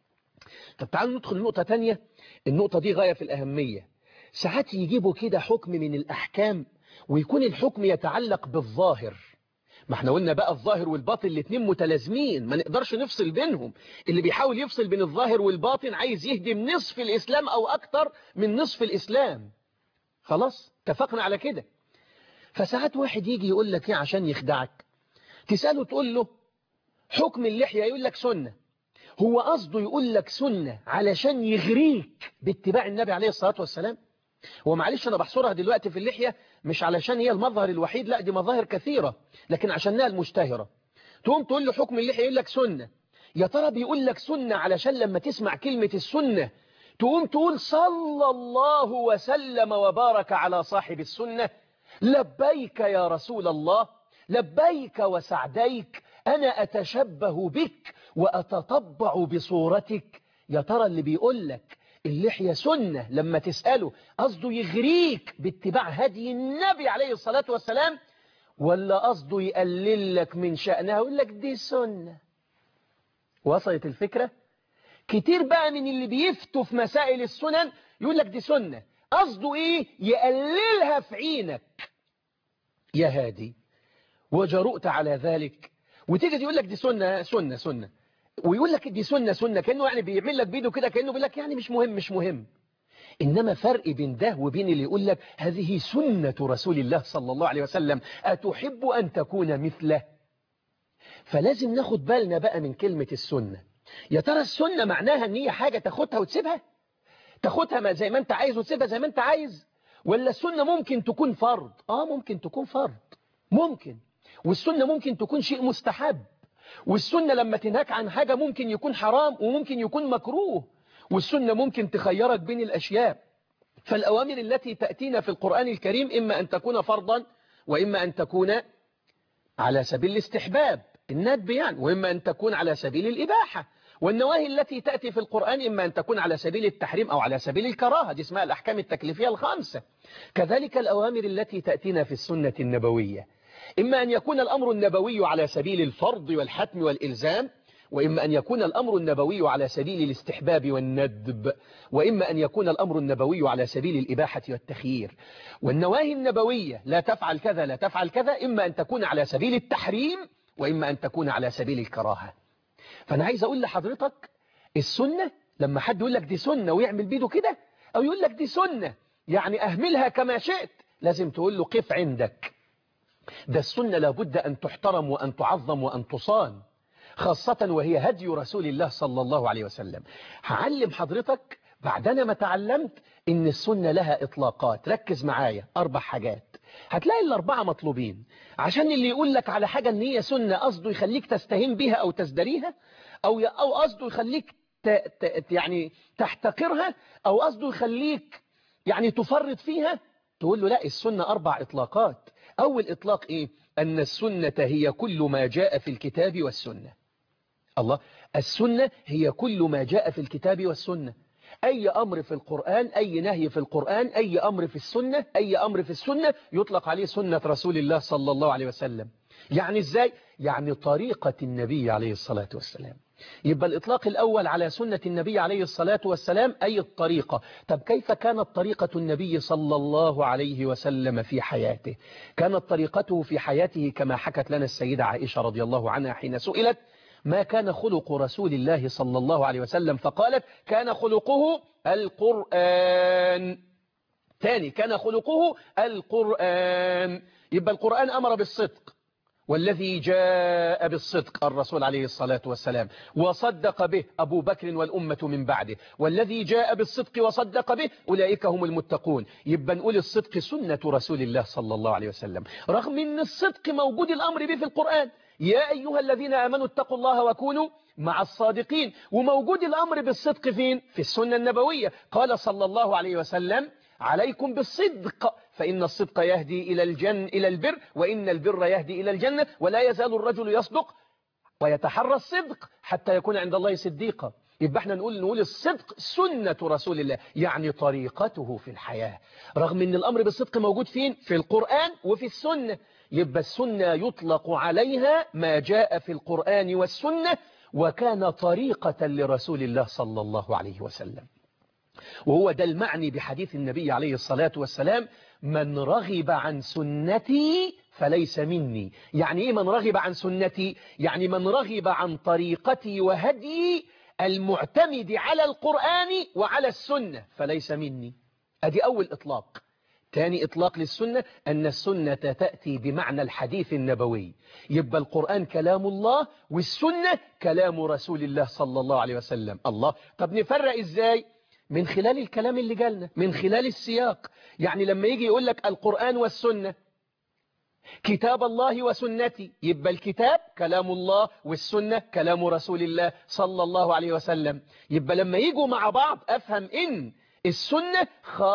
طب تعالوا ندخل نقطة تانية النقطة دي غاية في الأهمية ساعات يجيبوا كده حكم من الأحكام ويكون الحكم يتعلق بالظاهر ما احنا قلنا بقى الظاهر والباطن الاثنين متلازمين ما نقدرش نفصل بينهم اللي بيحاول يفصل بين الظاهر والباطن عايز يهدم نصف الإسلام أو أكتر من نصف الإسلام خلاص اتفقنا على كده فساعات واحد يجي يقول لك ايه عشان يخدعك تسأله تقول له حكم اللحية يقول لك سنة هو قصده يقول لك سنة علشان يغريك باتباع النبي عليه الصلاة والسلام هو معلش أنا بحصرها دلوقتي في اللحية مش علشان هي المظهر الوحيد لا دي مظاهر كثيرة لكن عشانها المشتهرة تقوم تقول له حكم اللحية يقول لك سنة يا ترى بيقول لك سنة علشان لما تسمع كلمة السنة تقوم تقول صلى الله وسلم وبارك على صاحب السنة لبيك يا رسول الله لبيك وسعديك أنا أتشبه بك وأتطبع بصورتك يا ترى اللي بيقول لك اللحية سنة لما تسأله قصده يغريك باتباع هدي النبي عليه الصلاة والسلام ولا قصده يقلل لك من شأنها ويقول لك دي سنة وصلت الفكرة كتير بقى من اللي بيفتوا في مسائل السنن يقول لك دي سنة قصده ايه يقللها في عينك يا هادي وجرؤت على ذلك وتيجي يقول لك دي سنة سنة سنة ويقول لك دي سنة سنة كأنه يعني بيعمل لك بيده كده كأنه بيقول لك يعني مش مهم مش مهم إنما فرق بين ده وبين اللي يقول لك هذه سنة رسول الله صلى الله عليه وسلم أتحب أن تكون مثله فلازم ناخد بالنا بقى من كلمة السنة يا ترى السنة معناها ان هي حاجة تاخدها وتسيبها تاخدها ما زي ما انت عايز وتسيبها زي ما انت عايز ولا السنة ممكن تكون فرض اه ممكن تكون فرض ممكن والسنة ممكن تكون شيء مستحب والسنة لما تنهاك عن حاجة ممكن يكون حرام وممكن يكون مكروه والسنة ممكن تخيرك بين الأشياء فالأوامر التي تأتينا في القرآن الكريم إما أن تكون فرضا وإما أن تكون على سبيل الاستحباب الندب يعني وإما أن تكون على سبيل الإباحة والنواهي التي تأتي في القرآن إما أن تكون على سبيل التحريم أو على سبيل الكراهة دي اسمها الأحكام التكليفية الخامسة كذلك الأوامر التي تأتينا في السنة النبوية إما أن يكون الأمر النبوي على سبيل الفرض والحتم والإلزام وإما أن يكون الأمر النبوي على سبيل الاستحباب والندب وإما أن يكون الأمر النبوي على سبيل الإباحة والتخيير والنواهي النبوية لا تفعل كذا لا تفعل كذا إما أن تكون على سبيل التحريم وإما أن تكون على سبيل الكراهة فأنا عايز أقول لحضرتك السنة لما حد يقول لك دي سنة ويعمل بيده كده أو يقول لك دي سنة يعني أهملها كما شئت لازم تقول له قف عندك ده السنة لابد أن تحترم وأن تعظم وأن تصان خاصة وهي هدي رسول الله صلى الله عليه وسلم هعلم حضرتك بعدنا ما تعلمت إن السنة لها إطلاقات ركز معايا أربع حاجات هتلاقي الأربعة مطلوبين عشان اللي يقول لك على حاجة إن هي سنة قصده يخليك تستهين بها أو تزدريها أو أو قصده يخليك ت... ت... يعني تحتقرها أو قصده يخليك يعني تفرط فيها تقول له لا السنة أربع إطلاقات أول إطلاق إيه أن السنة هي كل ما جاء في الكتاب والسنة الله السنة هي كل ما جاء في الكتاب والسنة أي أمر في القرآن أي نهي في القرآن أي أمر في السنة أي أمر في السنة يطلق عليه سنة رسول الله صلى الله عليه وسلم يعني إزاي؟ يعني طريقة النبي عليه الصلاة والسلام يبقى الإطلاق الأول على سنة النبي عليه الصلاة والسلام أي الطريقة طب كيف كانت طريقة النبي صلى الله عليه وسلم في حياته كانت طريقته في حياته كما حكت لنا السيدة عائشة رضي الله عنها حين سئلت ما كان خلق رسول الله صلى الله عليه وسلم فقالت كان خلقه القرآن تاني كان خلقه القرآن يبقى القرآن أمر بالصدق والذي جاء بالصدق الرسول عليه الصلاة والسلام وصدق به أبو بكر والأمة من بعده والذي جاء بالصدق وصدق به أولئك هم المتقون يبقى نقول الصدق سنة رسول الله صلى الله عليه وسلم رغم أن الصدق موجود الأمر به في القرآن يا أيها الذين آمنوا اتقوا الله وكونوا مع الصادقين وموجود الأمر بالصدق فين؟ في السنة النبوية قال صلى الله عليه وسلم عليكم بالصدق فإن الصدق يهدي إلى الجن إلى البر وإن البر يهدي إلى الجنة ولا يزال الرجل يصدق ويتحرى الصدق حتى يكون عند الله صديقا يبقى احنا نقول نقول الصدق سنة رسول الله يعني طريقته في الحياة رغم ان الامر بالصدق موجود فين في القرآن وفي السنة يبقى السنة يطلق عليها ما جاء في القرآن والسنة وكان طريقة لرسول الله صلى الله عليه وسلم وهو ده المعني بحديث النبي عليه الصلاة والسلام من رغب عن سنتي فليس مني يعني ايه من رغب عن سنتي يعني من رغب عن طريقتي وهدي المعتمد على القرآن وعلى السنة فليس مني ادي اول اطلاق تاني اطلاق للسنة ان السنة تأتي بمعنى الحديث النبوي يبقى القرآن كلام الله والسنة كلام رسول الله صلى الله عليه وسلم الله طب نفرق ازاي من خلال الكلام اللي جالنا من خلال السياق يعني لما يجي يقول لك القرآن والسنة كتاب الله وسنتي يبقى الكتاب كلام الله والسنة كلام رسول الله صلى الله عليه وسلم يبقى لما يجوا مع بعض أفهم إن السنة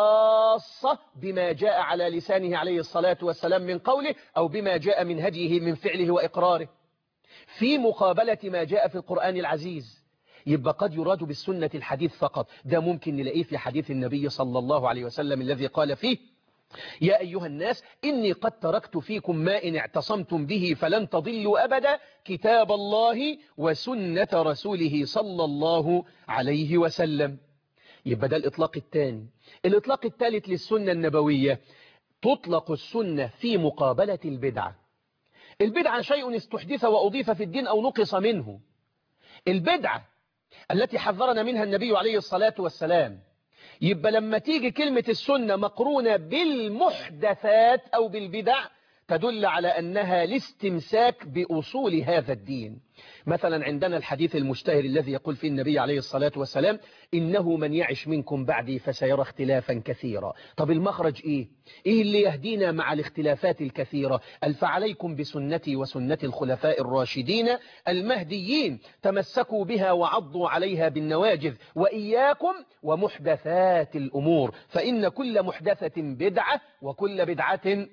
خاصة بما جاء على لسانه عليه الصلاة والسلام من قوله أو بما جاء من هديه من فعله وإقراره في مقابلة ما جاء في القرآن العزيز يبقى قد يراد بالسنة الحديث فقط ده ممكن نلاقيه في حديث النبي صلى الله عليه وسلم الذي قال فيه يا أيها الناس إني قد تركت فيكم ما إن اعتصمتم به فلن تضلوا أبدا كتاب الله وسنة رسوله صلى الله عليه وسلم يبقى ده الإطلاق الثاني الإطلاق الثالث للسنة النبوية تطلق السنة في مقابلة البدعة البدعة شيء استحدث وأضيف في الدين أو نقص منه البدعة التي حذرنا منها النبي عليه الصلاة والسلام يبقى لما تيجي كلمة السنة مقرونة بالمحدثات أو بالبدع تدل على أنها الاستمساك بأصول هذا الدين مثلا عندنا الحديث المشتهر الذي يقول فيه النبي عليه الصلاة والسلام إنه من يعش منكم بعدي فسيرى اختلافا كثيرا طب المخرج إيه؟ إيه اللي يهدينا مع الاختلافات الكثيرة فعليكم بسنتي وسنة الخلفاء الراشدين المهديين تمسكوا بها وعضوا عليها بالنواجذ وإياكم ومحدثات الأمور فإن كل محدثة بدعة وكل بدعة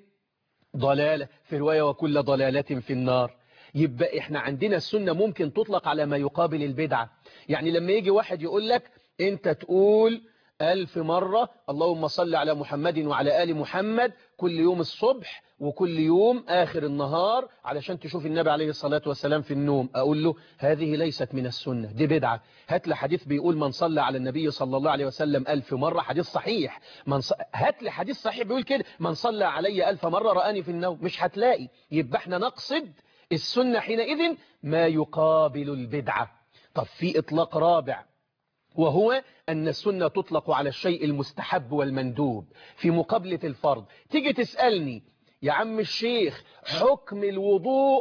ضلالة في رواية وكل ضلالة في النار يبقى احنا عندنا السنة ممكن تطلق على ما يقابل البدعة يعني لما يجي واحد يقول لك انت تقول ألف مرة اللهم صل على محمد وعلى آل محمد كل يوم الصبح وكل يوم آخر النهار علشان تشوف النبي عليه الصلاة والسلام في النوم أقول له هذه ليست من السنة دي بدعة هات لي حديث بيقول من صلى على النبي صلى الله عليه وسلم ألف مرة حديث صحيح من ص... هات لي حديث صحيح بيقول كده من صلى علي ألف مرة رآني في النوم مش هتلاقي يبقى احنا نقصد السنة حينئذ ما يقابل البدعة طب في إطلاق رابع وهو أن السنة تطلق على الشيء المستحب والمندوب في مقابلة الفرض تيجي تسألني يا عم الشيخ حكم الوضوء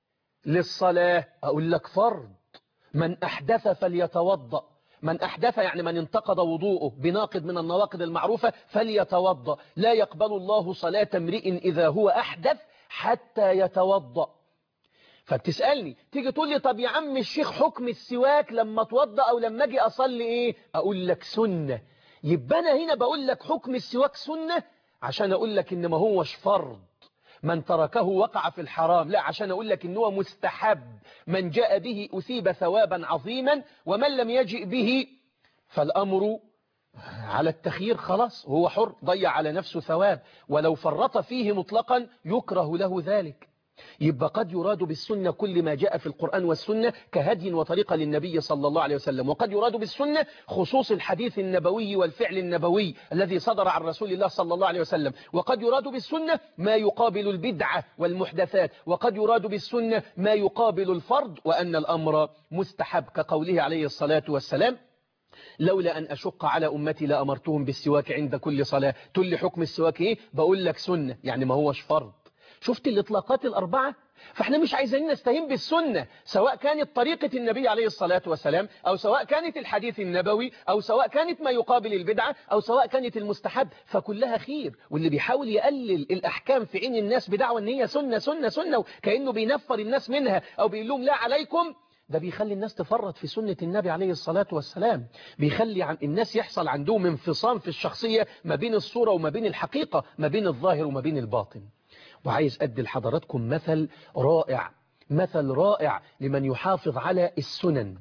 للصلاة أقول لك فرض من أحدث فليتوضأ من أحدث يعني من انتقض وضوءه بناقض من النواقض المعروفة فليتوضأ لا يقبل الله صلاة امرئ إذا هو أحدث حتى يتوضأ فبتسألني تيجي تقول لي طب يا عم الشيخ حكم السواك لما اتوضأ أو لما أجي أصلي إيه أقول لك سنة يبقى أنا هنا بقول لك حكم السواك سنة عشان أقول لك إن ما هوش فرض من تركه وقع في الحرام لا عشان أقول لك إن هو مستحب من جاء به أثيب ثوابا عظيما ومن لم يجئ به فالأمر على التخيير خلاص هو حر ضيع على نفسه ثواب ولو فرط فيه مطلقا يكره له ذلك يبقى قد يراد بالسنة كل ما جاء في القرآن والسنة كهدي وطريقة للنبي صلى الله عليه وسلم وقد يراد بالسنة خصوص الحديث النبوي والفعل النبوي الذي صدر عن رسول الله صلى الله عليه وسلم وقد يراد بالسنة ما يقابل البدعة والمحدثات وقد يراد بالسنة ما يقابل الفرض وأن الأمر مستحب كقوله عليه الصلاة والسلام لولا أن أشق على أمتي لأمرتهم بالسواك عند كل صلاة تقول لي حكم السواك إيه بقول لك سنة يعني ما هوش فرض شفت الإطلاقات الأربعة فاحنا مش عايزين نستهين بالسنة سواء كانت طريقة النبي عليه الصلاة والسلام أو سواء كانت الحديث النبوي أو سواء كانت ما يقابل البدعة أو سواء كانت المستحب فكلها خير واللي بيحاول يقلل الأحكام في عين الناس بدعوة أن هي سنة سنة سنة كأنه بينفر الناس منها أو بيقول لهم لا عليكم ده بيخلي الناس تفرط في سنة النبي عليه الصلاة والسلام بيخلي عن الناس يحصل عندهم انفصام في الشخصية ما بين الصورة وما بين الحقيقة ما بين الظاهر وما بين الباطن وعايز أدي لحضراتكم مثل رائع مثل رائع لمن يحافظ على السنن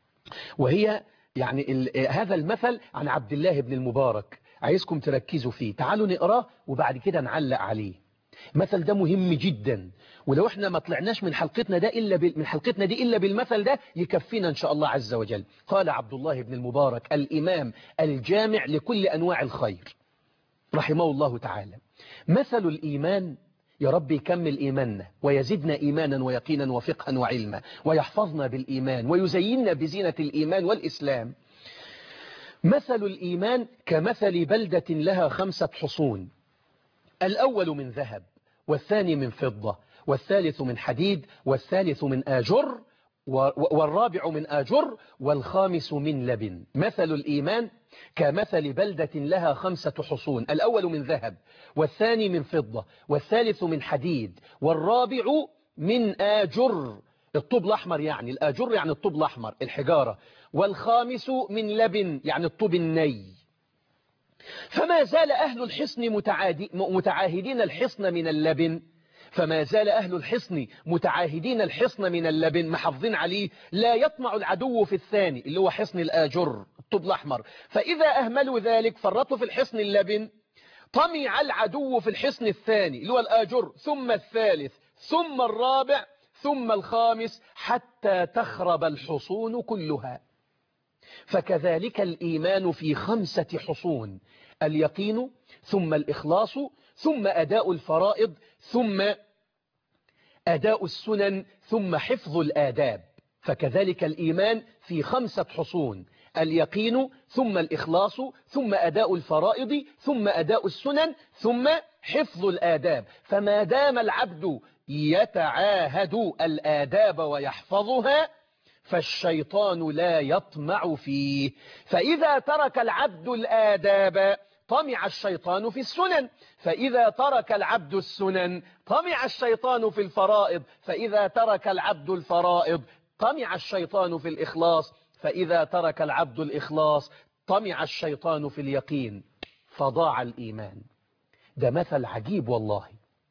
وهي يعني هذا المثل عن عبد الله بن المبارك عايزكم تركزوا فيه تعالوا نقراه وبعد كده نعلق عليه مثل ده مهم جدا ولو احنا ما طلعناش من حلقتنا ده إلا بال... من حلقتنا دي إلا بالمثل ده يكفينا إن شاء الله عز وجل قال عبد الله بن المبارك الإمام الجامع لكل أنواع الخير رحمه الله تعالى مثل الإيمان يا رب يكمل إيماننا ويزدنا إيمانا ويقينا وفقها وعلما ويحفظنا بالإيمان ويزيننا بزينة الإيمان والإسلام مثل الإيمان كمثل بلدة لها خمسة حصون الأول من ذهب والثاني من فضة والثالث من حديد والثالث من آجر والرابع من آجر والخامس من لبن مثل الإيمان كمثل بلدة لها خمسة حصون الأول من ذهب والثاني من فضة والثالث من حديد والرابع من آجر الطوب الأحمر يعني الآجر يعني الطوب الأحمر الحجارة والخامس من لبن يعني الطوب الني فما زال أهل الحصن متعاهدين الحصن من اللبن فما زال أهل الحصن متعاهدين الحصن من اللبن محافظين عليه لا يطمع العدو في الثاني اللي هو حصن الآجر الطوب الأحمر فإذا أهملوا ذلك فرطوا في الحصن اللبن طمع العدو في الحصن الثاني اللي هو الآجر ثم الثالث ثم الرابع ثم الخامس حتى تخرب الحصون كلها فكذلك الإيمان في خمسة حصون اليقين ثم الإخلاص ثم أداء الفرائض ثم أداء السنن ثم حفظ الآداب فكذلك الإيمان في خمسة حصون اليقين ثم الإخلاص ثم أداء الفرائض ثم أداء السنن ثم حفظ الآداب فما دام العبد يتعاهد الآداب ويحفظها فالشيطان لا يطمع فيه فإذا ترك العبد الآداب طمع الشيطان في السنن فإذا ترك العبد السنن طمع الشيطان في الفرائض فإذا ترك العبد الفرائض طمع الشيطان في الإخلاص فإذا ترك العبد الإخلاص طمع الشيطان في اليقين فضاع الإيمان ده مثل عجيب والله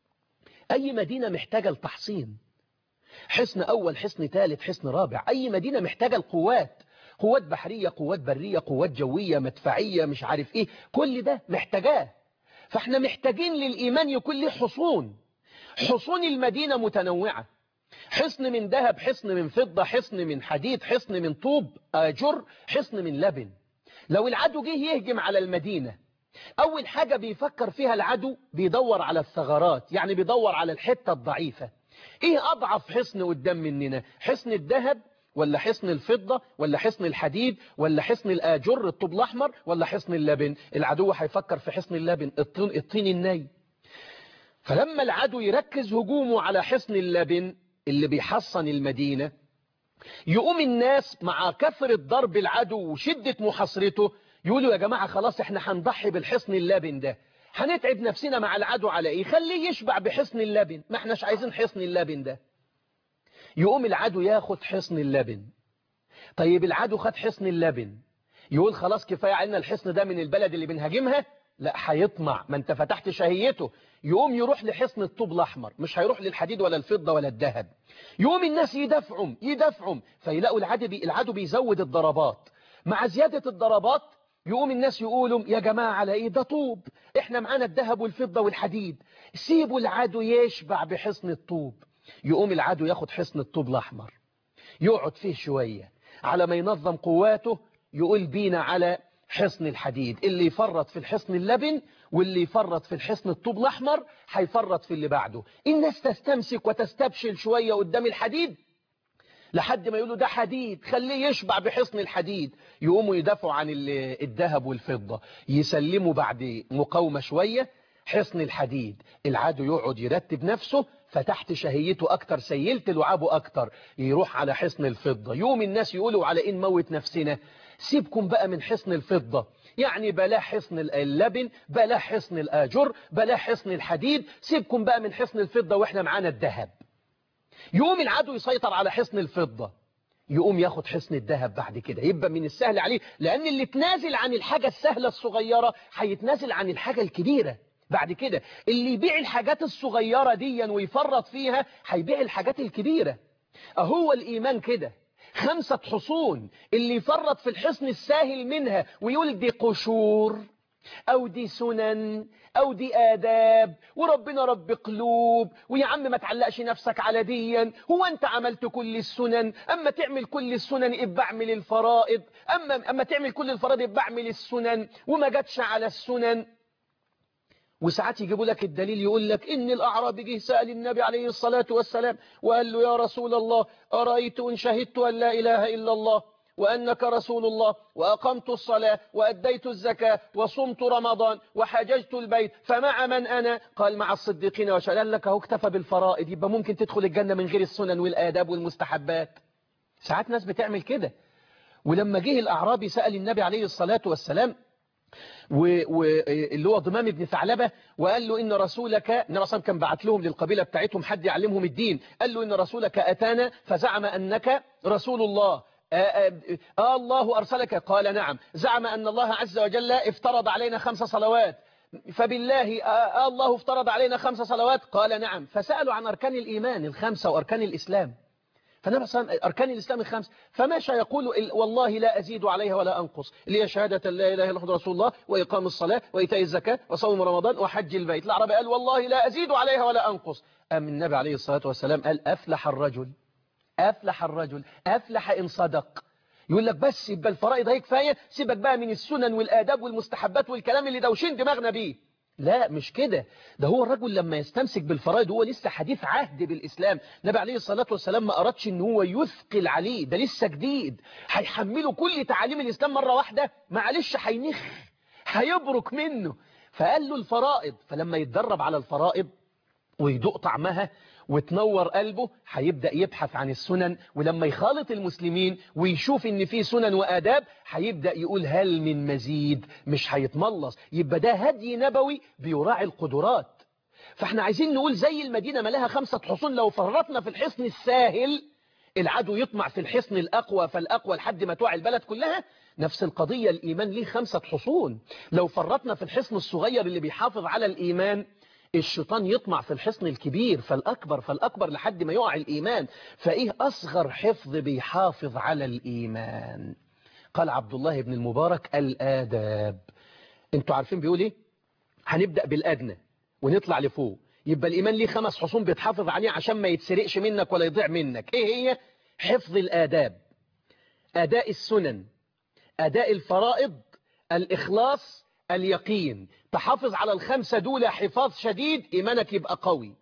أي مدينة محتاجة التحصين حصن أول حصن ثالث حصن رابع أي مدينة محتاجة القوات قوات بحرية قوات برية قوات جوية مدفعية مش عارف إيه كل ده محتاجاه فاحنا محتاجين للإيمان يكون له حصون حصون المدينة متنوعة حصن من ذهب حصن من فضة حصن من حديد حصن من طوب آجر حصن من لبن لو العدو جه يهجم على المدينة أول حاجة بيفكر فيها العدو بيدور على الثغرات يعني بيدور على الحتة الضعيفة إيه أضعف حصن قدام مننا حصن الذهب ولا حصن الفضة ولا حصن الحديد ولا حصن الآجر الطوب الأحمر ولا حصن اللبن العدو هيفكر في حصن اللبن الطين, الطين الني فلما العدو يركز هجومه على حصن اللبن اللي بيحصن المدينة يقوم الناس مع كثرة ضرب العدو وشدة محاصرته يقولوا يا جماعة خلاص احنا هنضحي بالحصن اللبن ده هنتعب نفسنا مع العدو على ايه خليه يشبع بحصن اللبن ما احناش عايزين حصن اللبن ده يقوم العدو ياخد حصن اللبن طيب العدو خد حصن اللبن يقول خلاص كفاية علينا الحصن ده من البلد اللي بنهاجمها لا هيطمع ما انت فتحت شهيته يقوم يروح لحصن الطوب الأحمر مش هيروح للحديد ولا الفضة ولا الذهب يقوم الناس يدفعهم يدفعهم فيلاقوا العدو, بي العدو بيزود الضربات مع زيادة الضربات يقوم الناس يقولوا يا جماعة على ايه ده طوب احنا معانا الذهب والفضة والحديد سيبوا العدو يشبع بحصن الطوب يقوم العدو ياخد حصن الطوب الأحمر يقعد فيه شوية على ما ينظم قواته يقول بينا على حصن الحديد اللي يفرط في الحصن اللبن واللي يفرط في الحصن الطوب الأحمر هيفرط في اللي بعده الناس تستمسك وتستبشل شوية قدام الحديد لحد ما يقولوا ده حديد خليه يشبع بحصن الحديد يقوموا يدافعوا عن الذهب والفضة يسلموا بعد مقاومة شوية حصن الحديد العدو يقعد يرتب نفسه فتحت شهيته أكتر سيلت لعابه أكتر يروح على حصن الفضة يوم الناس يقولوا على إن موت نفسنا سيبكم بقى من حصن الفضة يعني بلا حصن اللبن بلا حصن الآجر بلا حصن الحديد سيبكم بقى من حصن الفضة وإحنا معانا الذهب يقوم العدو يسيطر على حصن الفضة يقوم ياخد حصن الذهب بعد كده يبقى من السهل عليه لأن اللي تنازل عن الحاجة السهلة الصغيرة هيتنازل عن الحاجة الكبيرة بعد كده اللي يبيع الحاجات الصغيرة دي ويفرط فيها هيبيع الحاجات الكبيرة أهو الإيمان كده خمسة حصون اللي يفرط في الحصن الساهل منها ويقول دي قشور أو دي سنن أو دي آداب وربنا رب قلوب ويا عم ما تعلقش نفسك على ديا هو أنت عملت كل السنن أما تعمل كل السنن ابقى اعمل الفرائض أما, أما تعمل كل الفرائض ابقى اعمل السنن وما جاتش على السنن وساعات يجيبوا لك الدليل يقول لك إن الأعرابي جه سأل النبي عليه الصلاة والسلام وقال له يا رسول الله أرأيت إن شهدت أن لا إله إلا الله وأنك رسول الله وأقمت الصلاة وأديت الزكاة وصمت رمضان وحججت البيت فمع من أنا قال مع الصديقين وشهد لك هو اكتفى بالفرائض يبقى ممكن تدخل الجنة من غير السنن والآداب والمستحبات ساعات ناس بتعمل كده ولما جه الأعرابي سأل النبي عليه الصلاة والسلام واللي هو ضمام بن ثعلبة وقال له إن رسولك إن رسول كان بعت لهم للقبيلة بتاعتهم حد يعلمهم الدين قال له إن رسولك أتانا فزعم أنك رسول الله آه, آه الله أرسلك قال نعم زعم أن الله عز وجل افترض علينا خمس صلوات فبالله آه الله افترض علينا خمس صلوات قال نعم فسألوا عن أركان الإيمان الخمسة وأركان الإسلام فالنبي صلى الله عليه وسلم أركان الإسلام الخمس فماشى يقول والله لا أزيد عليها ولا أنقص لي شهادة لا إله إلا الله رسول الله وإقام الصلاة وإيتاء الزكاة وصوم رمضان وحج البيت العربي قال والله لا أزيد عليها ولا أنقص أم النبي عليه الصلاة والسلام قال أفلح الرجل أفلح الرجل أفلح إن صدق يقول لك بس يبقى الفرائض هي كفاية سيبك بقى من السنن والآداب والمستحبات والكلام اللي دوشين دماغنا بيه لا مش كده ده هو الرجل لما يستمسك بالفرائض هو لسه حديث عهد بالإسلام النبي عليه الصلاة والسلام ما أردش ان هو يثقل عليه ده لسه جديد هيحمله كل تعاليم الإسلام مرة واحدة معلش هينخ هيبرك منه فقال له الفرائض فلما يتدرب على الفرائض ويدوق طعمها وتنور قلبه هيبدأ يبحث عن السنن ولما يخالط المسلمين ويشوف ان في سنن وآداب هيبدأ يقول هل من مزيد مش هيتملص يبقى ده هدي نبوي بيراعي القدرات فاحنا عايزين نقول زي المدينة ما لها خمسة حصون لو فرطنا في الحصن الساهل العدو يطمع في الحصن الأقوى فالأقوى لحد ما توعي البلد كلها نفس القضية الإيمان ليه خمسة حصون لو فرطنا في الحصن الصغير اللي بيحافظ على الإيمان الشيطان يطمع في الحصن الكبير فالأكبر فالأكبر لحد ما يقع الإيمان فإيه أصغر حفظ بيحافظ على الإيمان قال عبد الله بن المبارك الآداب انتوا عارفين بيقول ايه هنبدأ بالأدنى ونطلع لفوق يبقى الإيمان ليه خمس حصون بيتحافظ عليه عشان ما يتسرقش منك ولا يضيع منك ايه هي حفظ الآداب أداء السنن أداء الفرائض الإخلاص اليقين تحافظ على الخمسة دول حفاظ شديد إيمانك يبقى قوي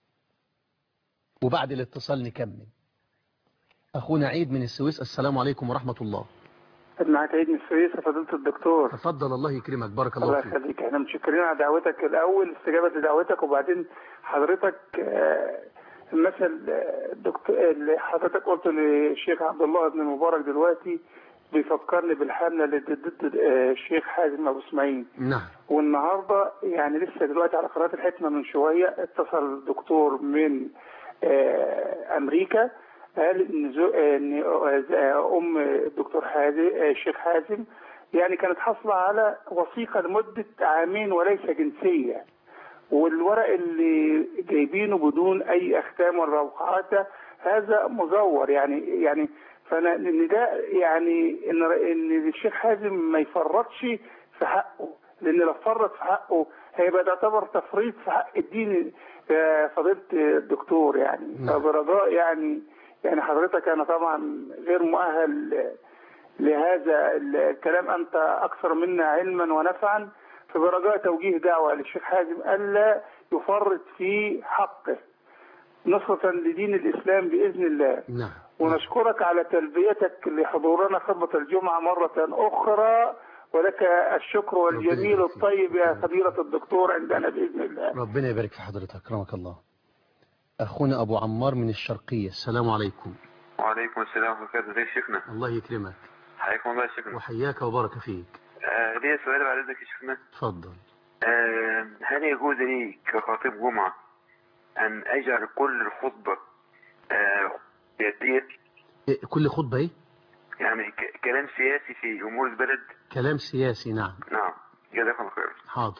وبعد الاتصال نكمل أخونا عيد من السويس السلام عليكم ورحمة الله معك عيد من السويس يا فضيلة الدكتور تفضل الله يكرمك بارك الله الله فيك يخليك احنا متشكرين على دعوتك الأول استجابة لدعوتك وبعدين حضرتك آه، المثل آه، الدكتور اللي حضرتك قلته للشيخ عبد الله بن المبارك دلوقتي بيفكرني بالحملة اللي ضد آه، الشيخ حازم أبو اسماعيل نعم والنهارده يعني لسه دلوقتي على قناه الحكمه من شويه اتصل دكتور من آه، امريكا قال ان زو ان آه، ام الدكتور حازم آه، الشيخ حازم يعني كانت حاصله على وثيقه لمده عامين وليس جنسيه والورق اللي جايبينه بدون اي اختام ولا وقعات هذا مزور يعني يعني فانا ان ده يعني ان ان الشيخ حازم ما يفرطش في حقه لان لو فرط في حقه هيبقى ده يعتبر تفريط في حق الدين يا فضيله الدكتور يعني نعم. فبرجاء يعني يعني حضرتك انا طبعا غير مؤهل لهذا الكلام انت اكثر منا علما ونفعا فبرجاء توجيه دعوه للشيخ حازم الا يفرط في حقه نصرة لدين الإسلام بإذن الله نعم ونشكرك على تلبيتك لحضورنا خطبة الجمعة مرة أخرى ولك الشكر والجميل يبارك فيك. الطيب يا فضيلة الدكتور عندنا بإذن الله ربنا يبارك في حضرتك أكرمك الله أخونا أبو عمار من الشرقية السلام عليكم وعليكم السلام ورحمة الله وبركاته شيخنا الله يكرمك حياكم الله يا شيخنا وحياك وبارك فيك آه لي سؤال بعد إذنك يا شيخنا تفضل آه هل يجوز لي كخطيب جمعة أن أجعل كل الخطبة آه سياسية إيه، كل خطبة إيه يعني ك- كلام سياسي في أمور البلد كلام سياسي نعم نعم جزاكم الله خير حاضر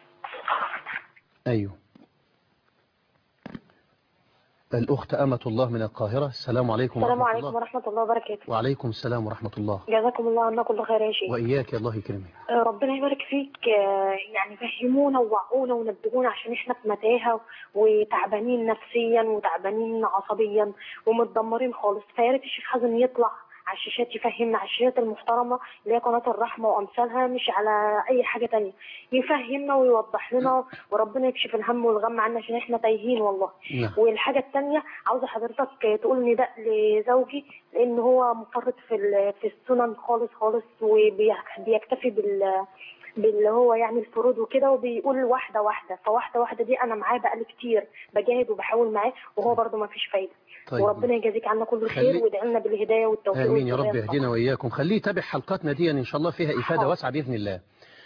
أيوه الأخت أمة الله من القاهرة السلام عليكم السلام ورحمة عليكم الله ورحمة الله وبركاته وعليكم السلام ورحمة الله جزاكم الله عنا كل خير يا شيخ وإياك الله يكرمك آه، ربنا يبارك فيك آه، يعني فهمونا ووعونا ونبهونا عشان احنا في متاهة وتعبانين نفسيا وتعبانين عصبيا ومتدمرين خالص فيا ريت الشيخ حازم يطلع على الشاشات يفهمنا على الشاشات المحترمة اللي هي قناة الرحمة وأمثالها مش على أي حاجة تانية يفهمنا ويوضح لنا وربنا يكشف الهم والغم عنا عشان احنا تايهين والله نعم والحاجة التانية عاوزة حضرتك تقول نداء لزوجي لأن هو مفرط في ال- في السنن خالص خالص وبيكتفي بال باللي هو يعني الفروض وكده وبيقول واحدة واحدة فواحدة واحدة دي أنا معاه بقالي كتير بجاهد وبحاول معاه وهو برضه ما فيش فايدة طيب. وربنا يجازيك عنا كل خلي- خير وادعي لنا بالهداية والتوفيق آمين يا رب والهداية يهدينا وإياكم خليه يتابع حلقاتنا دي إن شاء الله فيها إفادة حاضر. واسعة بإذن الله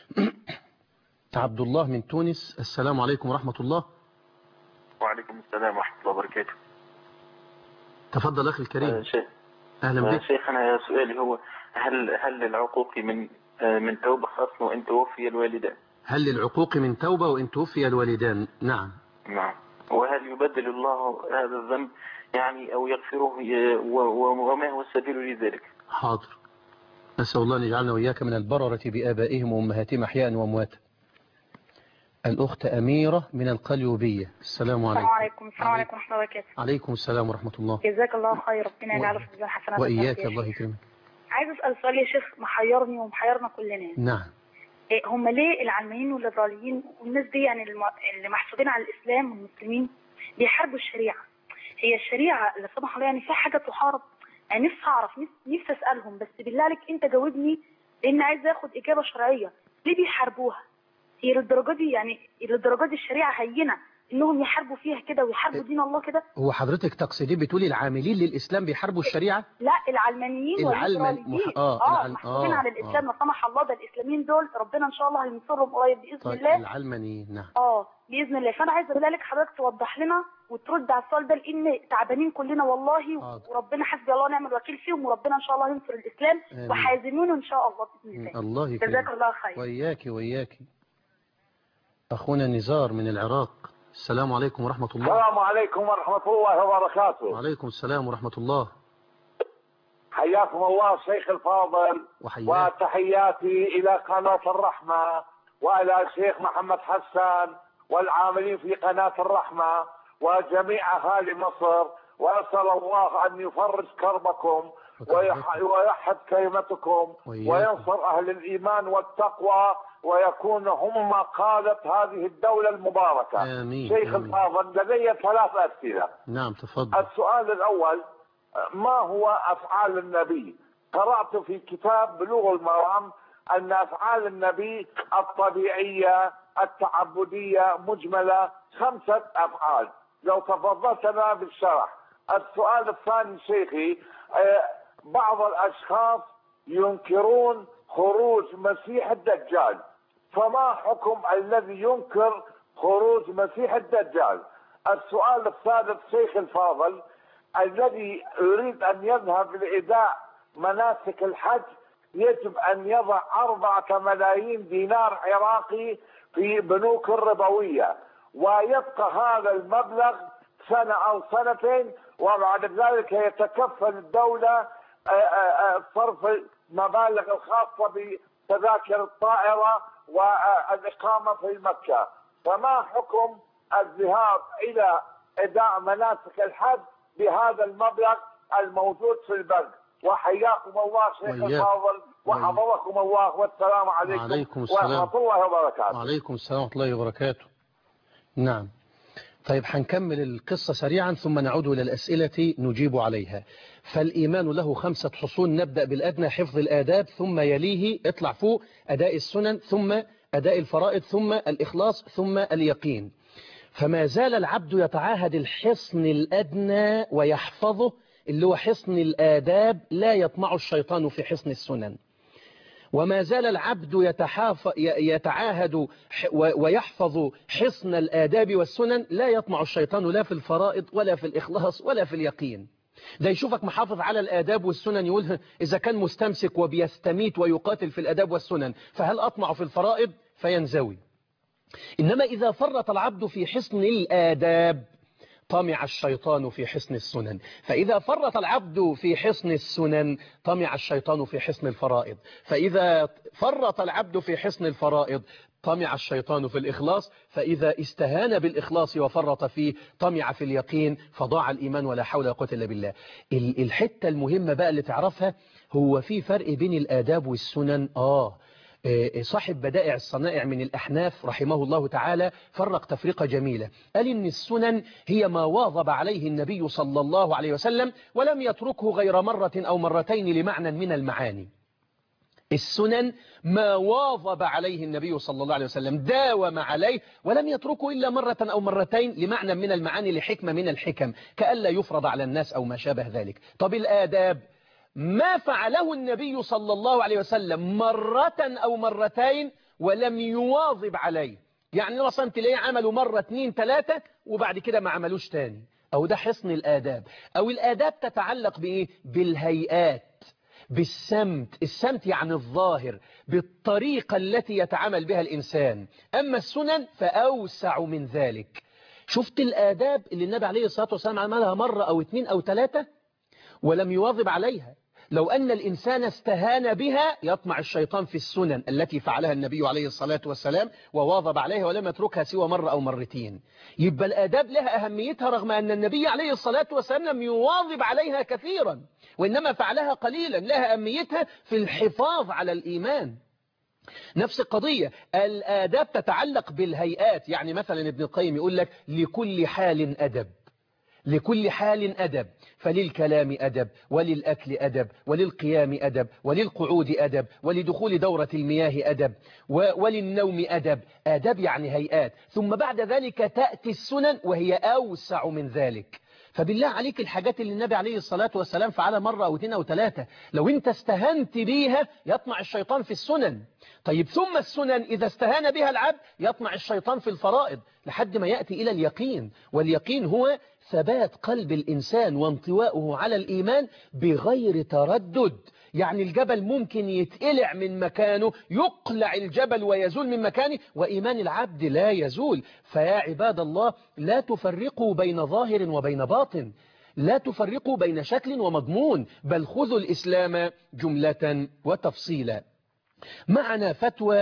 عبد الله من تونس السلام عليكم ورحمة الله وعليكم السلام ورحمة الله وبركاته تفضل أخي الكريم شيخ أهلا بك شيخ أنا سؤالي هو هل هل العقوق من آه، من توبة خاصة وإن توفي الوالدان هل للعقوق من توبة وإن توفي الوالدان نعم نعم وهل يبدل الله هذا الذنب يعني أو يغفره ي- و- و- وما هو السبيل لذلك حاضر نسأل الله أن يجعلنا وإياك من البررة بآبائهم وأمهاتهم أحياء وأمواتا الأخت أميرة من القليوبية السلام السلام عليكم عليكم السلام عليكم ورحمة الله وبركاته عليكم السلام ورحمة الله جزاك الله خير ربنا يجعله في ميزان حسناتك وإياك يا الله شيخ. يكرمك عايز اسال سؤال يا شيخ محيرني ومحيرنا كلنا نعم إيه هم ليه العلمانيين والليبراليين والناس دي يعني الم- اللي محسوبين على الاسلام والمسلمين بيحاربوا الشريعه هي الشريعه لا سمح الله يعني فيها حاجه تحارب يعني نفسي اعرف نفسي نفسي اسالهم بس بالله عليك انت جاوبني لان عايزه اخد اجابه شرعيه ليه بيحاربوها هي للدرجه دي يعني للدرجه دي الشريعه هينه انهم يحاربوا فيها كده ويحاربوا دين الله كده هو حضرتك تقصدي بتقولي العاملين للإسلام بيحاربوا الشريعة لا العلمانيين العلمن- والليبراليين مح- آه، اه العل- محسوبين آه، على الاسلام لا سمح الله ده الاسلاميين دول ربنا ان شاء الله هينصرهم قريب باذن طيب الله العلمانيين نعم اه باذن الله فانا عايزه بالله عليك حضرتك توضح لنا وترد على السؤال ده لان تعبانين كلنا والله حاضر. وربنا حسبي الله ونعم الوكيل فيهم وربنا ان شاء الله ينصر الاسلام آمين. وحازمون ان شاء الله باذن الله الله جزاك يكرمك الله خير وإياك وإياك أخونا نزار من العراق السلام عليكم ورحمة الله السلام عليكم ورحمة الله وبركاته وعليكم السلام ورحمة الله حياكم الله الشيخ الفاضل وحياك وتحياتي إلى قناة الرحمة وإلى الشيخ محمد حسان والعاملين في قناة الرحمة وجميع أهالي مصر وأسأل الله أن يفرج كربكم ويح- ويوحد كلمتكم وإياكم. وينصر أهل الإيمان والتقوى ويكون هم قادة هذه الدولة المباركة آمين شيخ آمين. الفاضل لدي ثلاث أسئلة نعم تفضل السؤال الأول ما هو أفعال النبي قرأت في كتاب بلوغ المرام أن أفعال النبي الطبيعية التعبدية مجملة خمسة أفعال لو تفضلتنا بالشرح السؤال الثاني شيخي آه، بعض الأشخاص ينكرون خروج مسيح الدجال فما حكم الذي ينكر خروج مسيح الدجال السؤال الثالث شيخ الفاضل الذي يريد أن يذهب لإداء مناسك الحج يجب أن يضع أربعة ملايين دينار عراقي في بنوك الربوية ويبقى هذا المبلغ سنة أو سنتين وبعد ذلك يتكفل الدولة آه، آه، آه، صرف المبالغ الخاصة بتذاكر الطائرة والإقامة في مكة فما حكم الذهاب إلى أداء مناسك الحج بهذا المبلغ الموجود في البنك وحياكم الله شيخ وإياك. الفاضل وحفظكم الله والسلام عليكم وعليكم السلام. ورحمة الله وبركاته وعليكم السلام ورحمة الله وبركاته نعم طيب هنكمل القصة سريعا ثم نعود إلى الأسئلة نجيب عليها فالإيمان له خمسة حصون نبدأ بالأدنى حفظ الآداب ثم يليه اطلع فوق أداء السنن ثم أداء الفرائض ثم الإخلاص ثم اليقين فما زال العبد يتعاهد الحصن الأدنى ويحفظه اللي هو حصن الآداب لا يطمع الشيطان في حصن السنن وما زال العبد يتحاف ي- يتعاهد ح- و- ويحفظ حصن الآداب والسنن لا يطمع الشيطان لا في الفرائض ولا في الإخلاص ولا في اليقين ده يشوفك محافظ على الآداب والسنن يقول إذا كان مستمسك وبيستميت ويقاتل في الآداب والسنن فهل أطمع في الفرائض فينزوي إنما إذا فرط العبد في حصن الآداب طمع الشيطان في حصن السنن فإذا فرط العبد في حصن السنن طمع الشيطان في حصن الفرائض فإذا فرط العبد في حصن الفرائض طمع الشيطان في الإخلاص فإذا استهان بالإخلاص وفرط فيه طمع في اليقين فضاع الإيمان ولا حول ولا قوة إلا بالله ال- الحتة المهمة بقى اللي تعرفها هو في فرق بين الآداب والسنن آه آه، صاحب بدائع الصنائع من الأحناف رحمه الله تعالى فرق تفرقة جميلة قال إن السنن هي ما واظب عليه النبي صلى الله عليه وسلم ولم يتركه غير مرة أو مرتين لمعنى من المعاني السنن ما واظب عليه النبي صلى الله عليه وسلم داوم عليه ولم يتركه إلا مرة أو مرتين لمعنى من المعاني لحكمة من الحكم كألا يفرض على الناس أو ما شابه ذلك طب الآداب ما فعله النبي صلى الله عليه وسلم مرة أو مرتين ولم يواظب عليه يعني مثلا تلاقيه عمله مرة اتنين تلاتة وبعد كده ما عملوش تاني أو ده حصن الآداب أو الآداب تتعلق بإيه بالهيئات بالسمت السمت يعني الظاهر بالطريقة التي يتعامل بها الإنسان أما السنن فأوسع من ذلك شفت الآداب اللي النبي عليه الصلاة والسلام عملها مرة أو اتنين أو تلاتة ولم يواظب عليها لو أن الإنسان استهان بها يطمع الشيطان في السنن التي فعلها النبي عليه الصلاة والسلام وواظب عليها ولم يتركها سوى مرة أو مرتين يبقى الآداب لها أهميتها رغم أن النبي عليه الصلاة والسلام لم يواظب عليها كثيرا وإنما فعلها قليلا لها أهميتها في الحفاظ على الإيمان نفس القضية الآداب تتعلق بالهيئات يعني مثلا ابن القيم يقول لك لكل حال أدب لكل حال أدب فللكلام أدب وللأكل أدب وللقيام أدب وللقعود أدب ولدخول دورة المياه أدب وللنوم أدب آداب يعني هيئات ثم بعد ذلك تأتي السنن وهي أوسع من ذلك فبالله عليك الحاجات اللي النبي عليه الصلاة والسلام فعلها مرة أو اثنين أو ثلاثة لو انت استهنت بيها يطمع الشيطان في السنن طيب ثم السنن إذا استهان بها العبد يطمع الشيطان في الفرائض لحد ما يأتي إلى اليقين واليقين هو ثبات قلب الإنسان وانطواؤه على الإيمان بغير تردد يعني الجبل ممكن يتقلع من مكانه يقلع الجبل ويزول من مكانه وإيمان العبد لا يزول فيا عباد الله لا تفرقوا بين ظاهر وبين باطن لا تفرقوا بين شكل ومضمون بل خذوا الإسلام جملة وتفصيلا معنا فتوى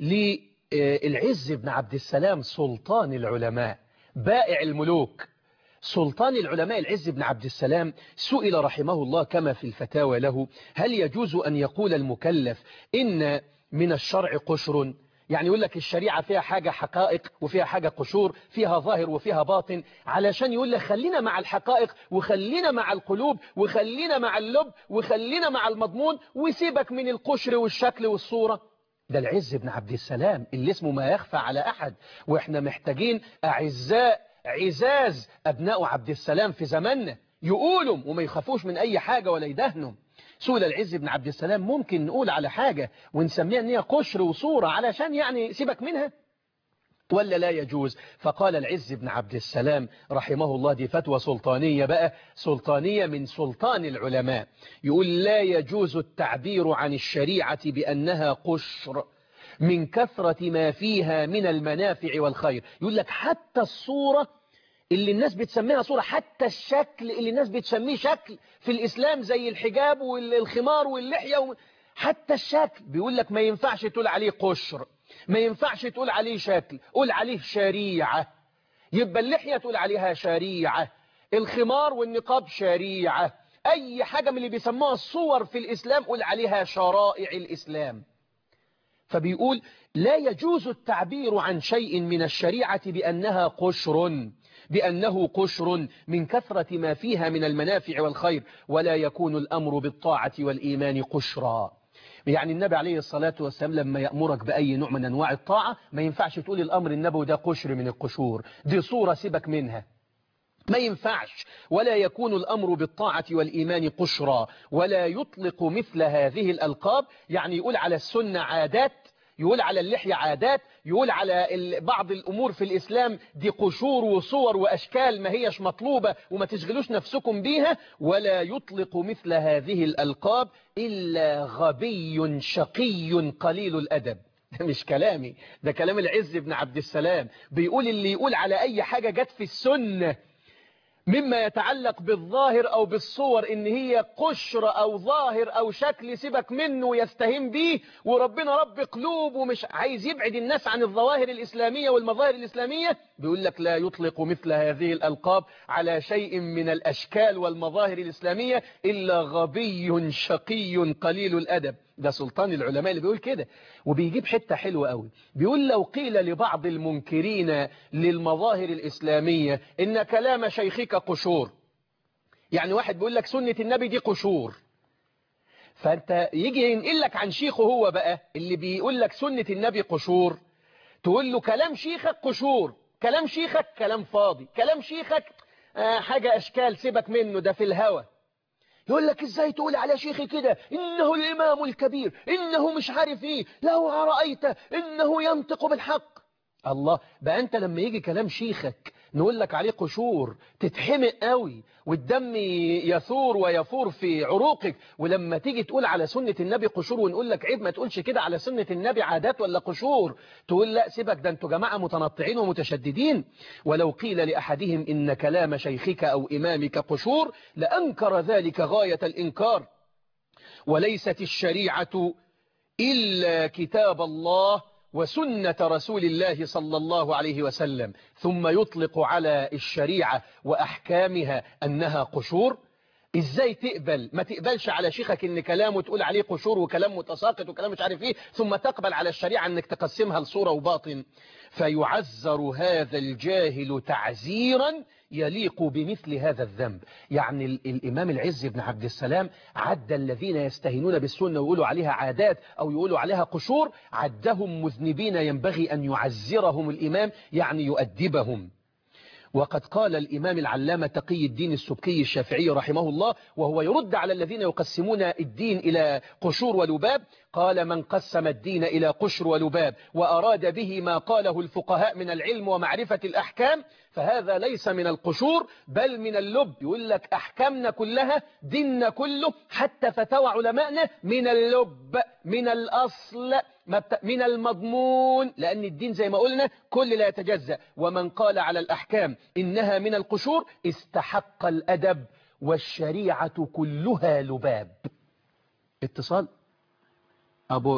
للعز بن عبد السلام سلطان العلماء بائع الملوك سلطان العلماء العز بن عبد السلام سئل رحمه الله كما في الفتاوى له هل يجوز أن يقول المكلف إن من الشرع قشر يعني يقول لك الشريعة فيها حاجة حقائق وفيها حاجة قشور فيها ظاهر وفيها باطن علشان يقول لك خلينا مع الحقائق وخلينا مع القلوب وخلينا مع اللب وخلينا مع المضمون وسيبك من القشر والشكل والصورة ده العز بن عبد السلام اللي اسمه ما يخفى على أحد وإحنا محتاجين أعزاء عزاز أبناء عبد السلام في زماننا يقولوا وما يخافوش من أي حاجة ولا يدهنوا سؤال العز بن عبد السلام ممكن نقول على حاجة ونسميها ان هي قشر وصورة علشان يعني سيبك منها ولا لا يجوز فقال العز بن عبد السلام رحمه الله دي فتوى سلطانية بقى سلطانية من سلطان العلماء يقول لا يجوز التعبير عن الشريعة بأنها قشر من كثرة ما فيها من المنافع والخير يقول لك حتى الصورة اللي الناس بتسميها صورة حتى الشكل اللي الناس بتسميه شكل في الإسلام زي الحجاب والخمار واللحية و... حتى الشكل بيقول لك ما ينفعش تقول عليه قشر ما ينفعش تقول عليه شكل قول عليه شريعة يبقى اللحية تقول عليها شريعة الخمار والنقاب شريعة أي حاجة من اللي بيسموها الصور في الإسلام قول عليها شرائع الإسلام فبيقول لا يجوز التعبير عن شيء من الشريعة بأنها قشر بأنه قشر من كثرة ما فيها من المنافع والخير ولا يكون الأمر بالطاعة والإيمان قشرا يعني النبي عليه الصلاة والسلام لما يأمرك بأي نوع من أنواع الطاعة ما ينفعش تقول الأمر النبوي ده قشر من القشور دي صورة سيبك منها ما ينفعش ولا يكون الأمر بالطاعة والإيمان قشرا ولا يطلق مثل هذه الألقاب يعني يقول على السنة عادات يقول على اللحية عادات يقول على بعض الأمور في الإسلام دي قشور وصور وأشكال ما هيش مطلوبة وما تشغلوش نفسكم بيها ولا يطلق مثل هذه الألقاب إلا غبي شقي قليل الأدب ده مش كلامي ده كلام العز بن عبد السلام بيقول اللي يقول على أي حاجة جت في السنة مما يتعلق بالظاهر أو بالصور إن هي قشر أو ظاهر أو شكل سيبك منه ويستهين به وربنا رب قلوب ومش عايز يبعد الناس عن الظواهر الإسلامية والمظاهر الإسلامية بيقول لك لا يطلق مثل هذه الألقاب على شيء من الأشكال والمظاهر الإسلامية إلا غبي شقي قليل الأدب ده سلطان العلماء اللي بيقول كده وبيجيب حتة حلوة قوي بيقول لو قيل لبعض المنكرين للمظاهر الإسلامية إن كلام شيخك قشور يعني واحد بيقول لك سنة النبي دي قشور فأنت يجي ينقل لك عن شيخه هو بقى اللي بيقول لك سنة النبي قشور تقول له كلام شيخك قشور كلام شيخك كلام فاضي كلام شيخك آه حاجة أشكال سيبك منه ده في الهوى يقول لك ازاي تقول على شيخي كده انه الامام الكبير انه مش عارف ايه لو رأيت انه ينطق بالحق الله بقى انت لما يجي كلام شيخك نقول لك عليه قشور تتحمق قوي والدم يثور ويفور في عروقك ولما تيجي تقول على سنة النبي قشور ونقول لك عيب ما تقولش كده على سنة النبي عادات ولا قشور تقول لا سيبك ده انتوا جماعة متنطعين ومتشددين ولو قيل لأحدهم إن كلام شيخك أو إمامك قشور لأنكر ذلك غاية الإنكار وليست الشريعة إلا كتاب الله وسنة رسول الله صلى الله عليه وسلم ثم يطلق على الشريعة وأحكامها أنها قشور ازاي تقبل ما تقبلش على شيخك ان كلامه تقول عليه قشور وكلام متساقط وكلام مش عارف ايه ثم تقبل على الشريعة انك تقسمها لصورة وباطن فيعذر هذا الجاهل تعزيرا يليق بمثل هذا الذنب يعني ال الإمام العز بن عبد السلام عد الذين يستهينون بالسنة ويقولوا عليها عادات أو يقولوا عليها قشور عدهم مذنبين ينبغي أن يعزرهم الإمام يعني يؤدبهم وقد قال الإمام العلامة تقي الدين السبكي الشافعي رحمه الله وهو يرد على الذين يقسمون الدين إلى قشور ولباب قال من قسم الدين إلى قشر ولباب وأراد به ما قاله الفقهاء من العلم ومعرفة الأحكام فهذا ليس من القشور بل من اللب يقول لك أحكامنا كلها ديننا كله حتى فتوى علمائنا من اللب من الأصل من المضمون لأن الدين زي ما قلنا كل لا يتجزأ ومن قال على الأحكام إنها من القشور استحق الأدب والشريعة كلها لباب اتصال أبو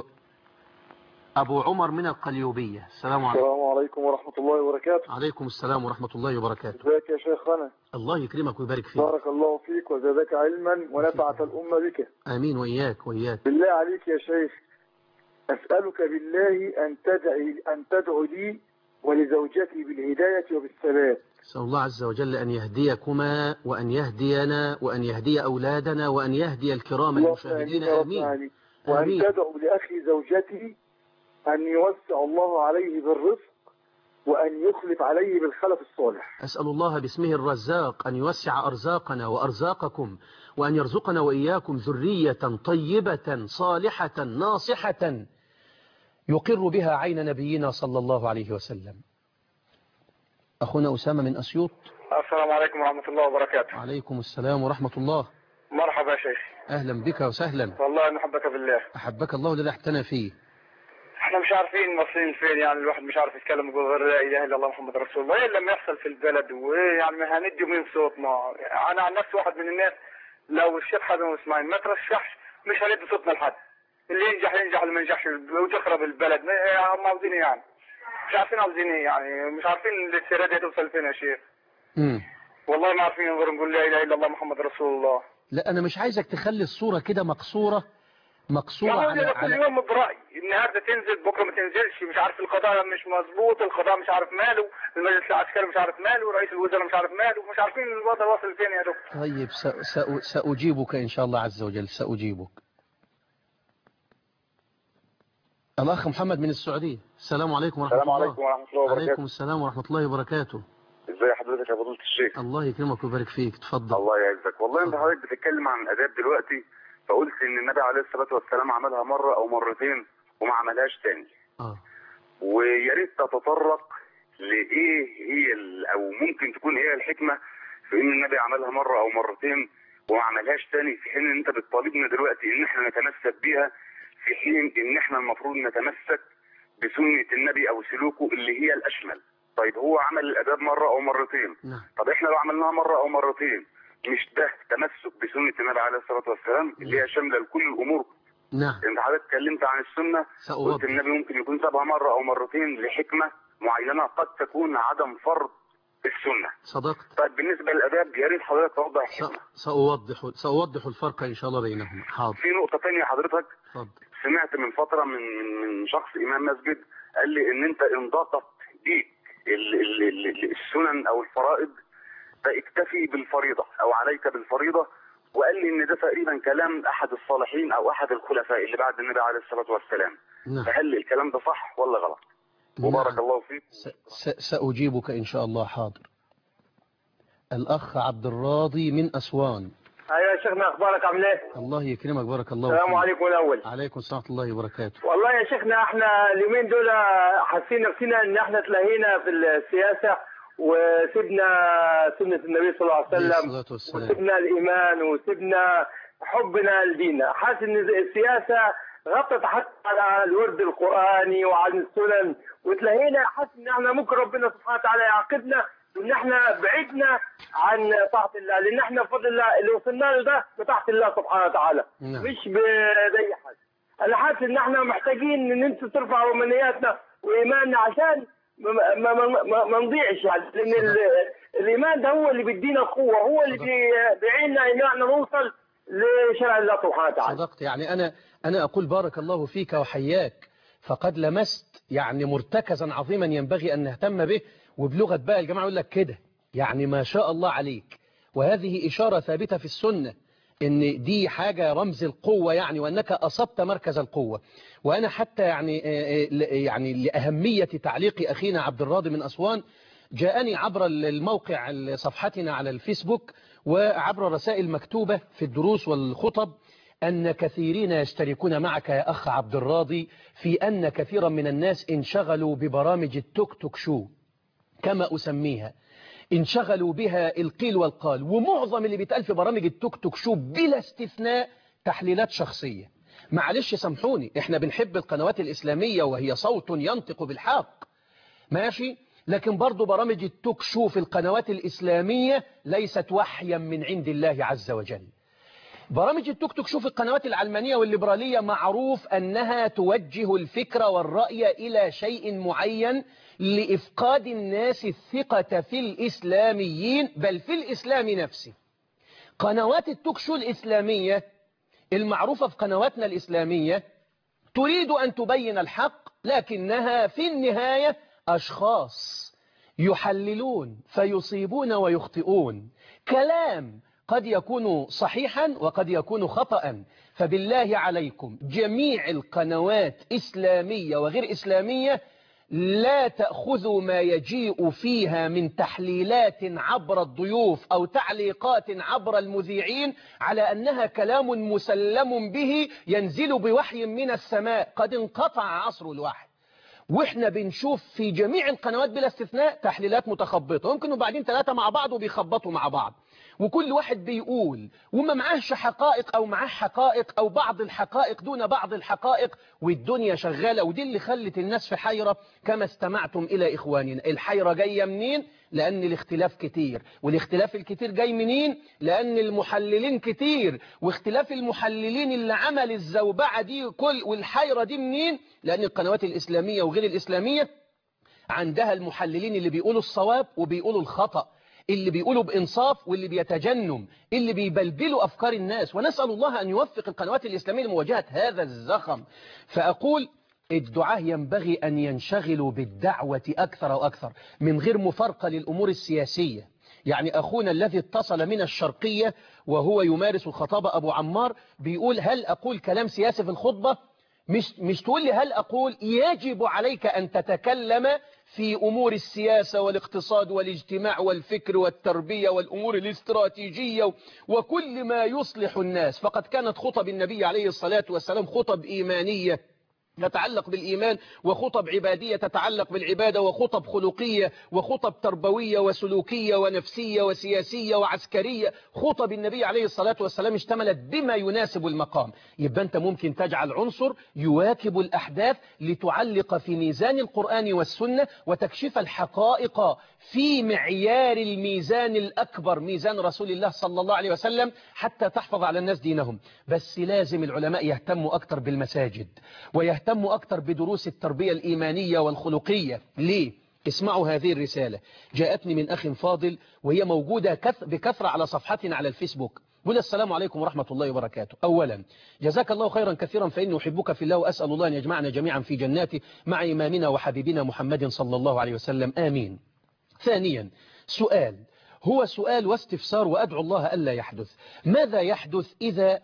أبو عمر من القليوبية السلام عليكم السلام عليكم ورحمة الله وبركاته عليكم السلام ورحمة الله وبركاته ازيك يا شيخنا الله يكرمك ويبارك فيك بارك الله فيك وزادك علما ونفعت الأمة بك آمين وإياك وإياك بالله عليك يا شيخ أسألك بالله أن تدعي أن تدعو لي ولزوجتي بالهداية وبالثبات أسأل الله عز وجل أن يهديكما وأن يهدينا وأن يهدي أولادنا وأن يهدي الكرام المشاهدين آمين وأن آمين تدعو لأخي زوجتي أن يوسع الله عليه بالرزق وأن يخلف عليه بالخلف الصالح أسأل الله باسمه الرزاق أن يوسع أرزاقنا وأرزاقكم وأن يرزقنا وإياكم ذرية طيبة صالحة ناصحة يقر بها عين نبينا صلى الله عليه وسلم أخونا أسامة من أسيوط السلام عليكم ورحمة الله وبركاته عليكم السلام ورحمة الله مرحبا يا شيخ أهلا بك وسهلا والله نحبك بالله أحبك الله الذي احتنى فيه احنا مش عارفين مصريين فين يعني الواحد مش عارف يتكلم يقول غير لا اله الا الله محمد رسول الله ايه لما يحصل في البلد ويعني ما هندي مين صوتنا انا عن نفسي واحد من الناس لو الشيخ حازم اسماعيل ما ترشحش مش هندي صوتنا لحد اللي ينجح ينجح اللي ما ينجحش وتخرب البلد ما إيه هم عاوزين ايه يعني مش عارفين عاوزين ايه يعني مش عارفين السيرة دي توصل فين يا شيخ مم. والله ما عارفين غير نقول لا اله الا الله محمد رسول الله لا أنا مش عايزك تخلي الصورة كده مقصورة مقصورة ما هو على, ده كل على يوم برأي النهارده تنزل بكره ما تنزلش مش عارف القضاء مش مظبوط القضاء مش عارف ماله المجلس العسكري مش عارف ماله رئيس الوزراء مش عارف ماله مش عارفين الوضع واصل فين يا دكتور طيب سأ- سأ- سأجيبك إن شاء الله عز وجل سأجيبك الأخ محمد من السعودية السلام عليكم ورحمة السلام الله عليكم ورحمة الله وبركاته عليكم السلام ورحمة الله وبركاته ازي حضرتك يا فضيلة الشيخ الله يكرمك ويبارك فيك تفضل الله يعزك والله انت حضرتك بتتكلم عن الاداب دلوقتي فقلت ان النبي عليه الصلاة والسلام عملها مرة او مرتين وما عملهاش تاني آه. ويا ريت تتطرق لايه هي ال- او ممكن تكون ايه الحكمة في ان النبي عملها مرة او مرتين وما عملهاش تاني في حين ان انت بتطالبنا دلوقتي ان احنا نتمسك بيها في حين ان احنا المفروض نتمسك بسنة النبي او سلوكه اللي هي الاشمل طيب هو عمل الاداب مرة او مرتين نعم. طب احنا لو عملناها مرة او مرتين مش ده تمسك بسنة النبي عليه الصلاة والسلام اللي هي شاملة لكل الامور نعم انت حضرتك اتكلمت عن السنة سأوضح. قلت النبي ممكن يكون سابها مرة او مرتين لحكمة معينة قد تكون عدم فرض السنة صدقت طيب بالنسبة للاداب يا ريت حضرتك توضح الحكمة سأوضح سأوضح الفرق إن شاء الله بينهما حاضر في نقطة تانية حضرتك اتفضل سمعت من فترة من من من شخص إمام مسجد قال لي إن أنت إن ضاقت بيك ال- ال- ال- السنن أو الفرائض فاكتفي بالفريضة أو عليك بالفريضة وقال لي إن ده تقريبا كلام أحد الصالحين أو أحد الخلفاء اللي بعد النبي عليه الصلاة والسلام نعم فهل الكلام ده صح ولا غلط؟ وبارك الله فيك س- سأجيبك إن شاء الله حاضر الأخ عبد الراضي من أسوان ايوه يا شيخنا اخبارك عامل ايه؟ الله يكرمك بارك الله السلام فيك. عليكم الاول عليكم السلام ورحمة الله وبركاته والله يا شيخنا احنا اليومين دول حاسين نفسنا ان احنا تلهينا في السياسه وسيبنا سنه النبي صلى الله عليه عليه وسلم الصلاة والسلام وسيبنا الايمان وسيبنا حبنا لديننا حاسس ان السياسه غطت حتى على الورد القراني وعن السنن وتلاقينا حاسس ان احنا ممكن ربنا سبحانه وتعالى يعاقبنا وان احنا بعدنا عن طاعه الله لان احنا بفضل الله اللي وصلنا له ده بطاعه الله سبحانه وتعالى نعم. مش باي حاجه انا حاسس ان احنا محتاجين ان انتوا ترفعوا امنياتنا وايماننا عشان ما ما ما, ما, ما نضيعش يعني لان ال- الايمان ده هو اللي بيدينا القوه هو اللي بي- بيعيننا ان احنا نوصل لشرع الله سبحانه وتعالى صدقت يعني أنا أنا أقول بارك الله فيك وحياك فقد لمست يعني مرتكزا عظيما ينبغي أن نهتم به وبلغة بقى الجماعة يقول لك كده يعني ما شاء الله عليك وهذه إشارة ثابتة في السنة إن دي حاجة رمز القوة يعني وأنك أصبت مركز القوة وأنا حتى يعني آه، آه، يعني لأهمية تعليق أخينا عبد الراضي من أسوان جاءني عبر الموقع صفحتنا على الفيسبوك وعبر رسائل مكتوبة في الدروس والخطب أن كثيرين يشتركون معك يا أخ عبد الراضي في أن كثيرا من الناس انشغلوا ببرامج التوك توك شو كما أسميها انشغلوا بها القيل والقال ومعظم اللي بيتقال في برامج التوك توك شو بلا استثناء تحليلات شخصية معلش سامحوني احنا بنحب القنوات الإسلامية وهي صوت ينطق بالحق ماشي لكن برضو برامج التوك شو في القنوات الإسلامية ليست وحيا من عند الله عز وجل برامج التوك توك شوف القنوات العلمانية والليبرالية معروف أنها توجه الفكرة والرأي إلى شيء معين لإفقاد الناس الثقة في الإسلاميين بل في الإسلام نفسه قنوات التوك شو الإسلامية المعروفة في قنواتنا الإسلامية تريد أن تبين الحق لكنها في النهاية أشخاص يحللون فيصيبون ويخطئون كلام قد يكون صحيحا وقد يكون خطأ فبالله عليكم جميع القنوات إسلامية وغير إسلامية لا تأخذوا ما يجيء فيها من تحليلات عبر الضيوف أو تعليقات عبر المذيعين على أنها كلام مسلم به ينزل بوحي من السماء قد انقطع عصر الوحي واحنا بنشوف في جميع القنوات بلا استثناء تحليلات متخبطة ممكن وبعدين ثلاثة مع بعض وبيخبطوا مع بعض وكل واحد بيقول وما معاهش حقائق او معاه حقائق او بعض الحقائق دون بعض الحقائق والدنيا شغالة ودي اللي خلت الناس في حيرة كما استمعتم الى اخواننا الحيرة جاية منين لان الاختلاف كتير والاختلاف الكتير جاي منين لان المحللين كتير واختلاف المحللين اللي عمل الزوبعة دي كل والحيرة دي منين لان القنوات الاسلامية وغير الاسلامية عندها المحللين اللي بيقولوا الصواب وبيقولوا الخطأ اللي بيقولوا بإنصاف واللي بيتجنم اللي بيبلبلوا أفكار الناس ونسأل الله أن يوفق القنوات الإسلامية لمواجهة هذا الزخم فأقول الدعاة ينبغي أن ينشغلوا بالدعوة أكثر وأكثر من غير مفارقة للأمور السياسية يعني أخونا الذي اتصل من الشرقية وهو يمارس الخطابة أبو عمار بيقول هل أقول كلام سياسي في الخطبة مش, مش تقول لي هل أقول يجب عليك أن تتكلم في أمور السياسة والاقتصاد والاجتماع والفكر والتربية والأمور الاستراتيجية وكل ما يصلح الناس فقد كانت خطب النبي عليه الصلاة والسلام خطب إيمانية تتعلق بالإيمان وخطب عبادية تتعلق بالعبادة وخطب خلقية وخطب تربوية وسلوكية ونفسية وسياسية وعسكرية خطب النبي عليه الصلاة والسلام اشتملت بما يناسب المقام يبقى أنت ممكن تجعل عنصر يواكب الأحداث لتعلق في ميزان القرآن والسنة وتكشف الحقائق في معيار الميزان الأكبر ميزان رسول الله صلى الله عليه وسلم حتى تحفظ على الناس دينهم بس لازم العلماء يهتموا أكتر بالمساجد ويهتموا أكتر بدروس التربية الإيمانية والخلقية ليه؟ اسمعوا هذه الرسالة جاءتني من أخ فاضل وهي موجودة كث بكثرة على صفحتنا على الفيسبوك قل السلام عليكم ورحمة الله وبركاته أولا جزاك الله خيرا كثيرا فإني أحبك في الله وأسأل الله أن يجمعنا جميعا في جناته مع إمامنا وحبيبنا محمد صلى الله عليه وسلم آمين ثانيا سؤال هو سؤال واستفسار وأدعو الله ألا يحدث ماذا يحدث إذا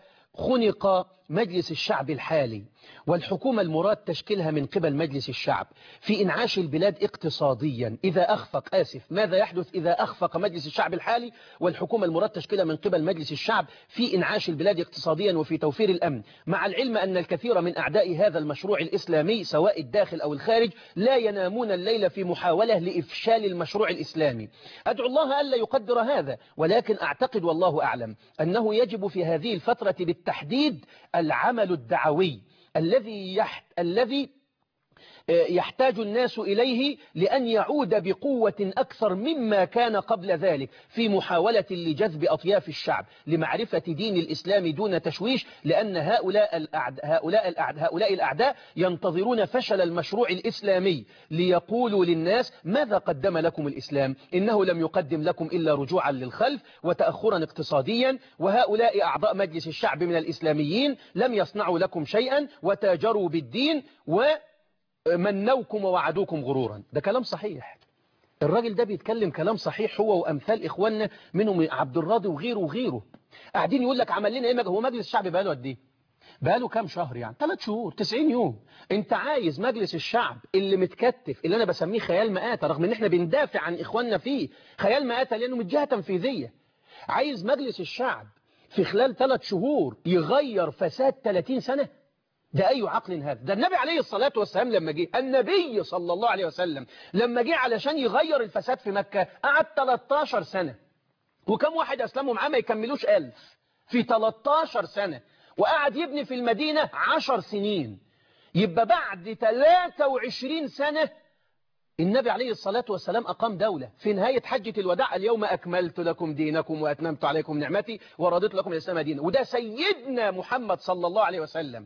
خنق مجلس الشعب الحالي والحكومة المراد تشكيلها من قبل مجلس الشعب في إنعاش البلاد اقتصاديا إذا أخفق آسف ماذا يحدث إذا أخفق مجلس الشعب الحالي والحكومة المراد تشكيلها من قبل مجلس الشعب في إنعاش البلاد اقتصاديا وفي توفير الأمن مع العلم أن الكثير من أعداء هذا المشروع الإسلامي سواء الداخل أو الخارج لا ينامون الليل في محاولة لإفشال المشروع الإسلامي أدعو الله ألا يقدر هذا ولكن أعتقد والله أعلم أنه يجب في هذه الفترة بالتحديد العمل الدعوي الذي يحت... الذي يحتاج الناس إليه لأن يعود بقوة أكثر مما كان قبل ذلك في محاولة لجذب أطياف الشعب لمعرفة دين الإسلام دون تشويش لأن هؤلاء الأعداء, هؤلاء الأعداء, هؤلاء الأعداء ينتظرون فشل المشروع الإسلامي ليقولوا للناس ماذا قدم لكم الإسلام إنه لم يقدم لكم إلا رجوعا للخلف وتأخرا اقتصاديا وهؤلاء أعضاء مجلس الشعب من الإسلاميين لم يصنعوا لكم شيئا وتاجروا بالدين ومنوكم ووعدوكم غرورا ده كلام صحيح الراجل ده بيتكلم كلام صحيح هو وأمثال إخواننا منهم عبد الراضي وغيره وغيره قاعدين يقول لك عمل لنا إيه هو مجلس الشعب بقاله قد إيه بقاله كام شهر يعني ثلاث شهور 90 يوم انت عايز مجلس الشعب اللي متكتف اللي انا بسميه خيال مآتة رغم ان احنا بندافع عن اخواننا فيه خيال مآتة لانه من جهة تنفيذية عايز مجلس الشعب في خلال ثلاث شهور يغير فساد 30 سنة ده أي عقل هذا ده النبي عليه الصلاة والسلام لما جه النبي صلى الله عليه وسلم لما جه علشان يغير الفساد في مكة قعد 13 سنة وكم واحد أسلموا معاه ما يكملوش ألف في 13 سنة وقعد يبني في المدينة 10 سنين يبقى بعد 23 سنة النبي عليه الصلاة والسلام أقام دولة في نهاية حجة الوداع اليوم أكملت لكم دينكم وأتممت عليكم نعمتي ورضيت لكم الإسلام دينا وده سيدنا محمد صلى الله عليه وسلم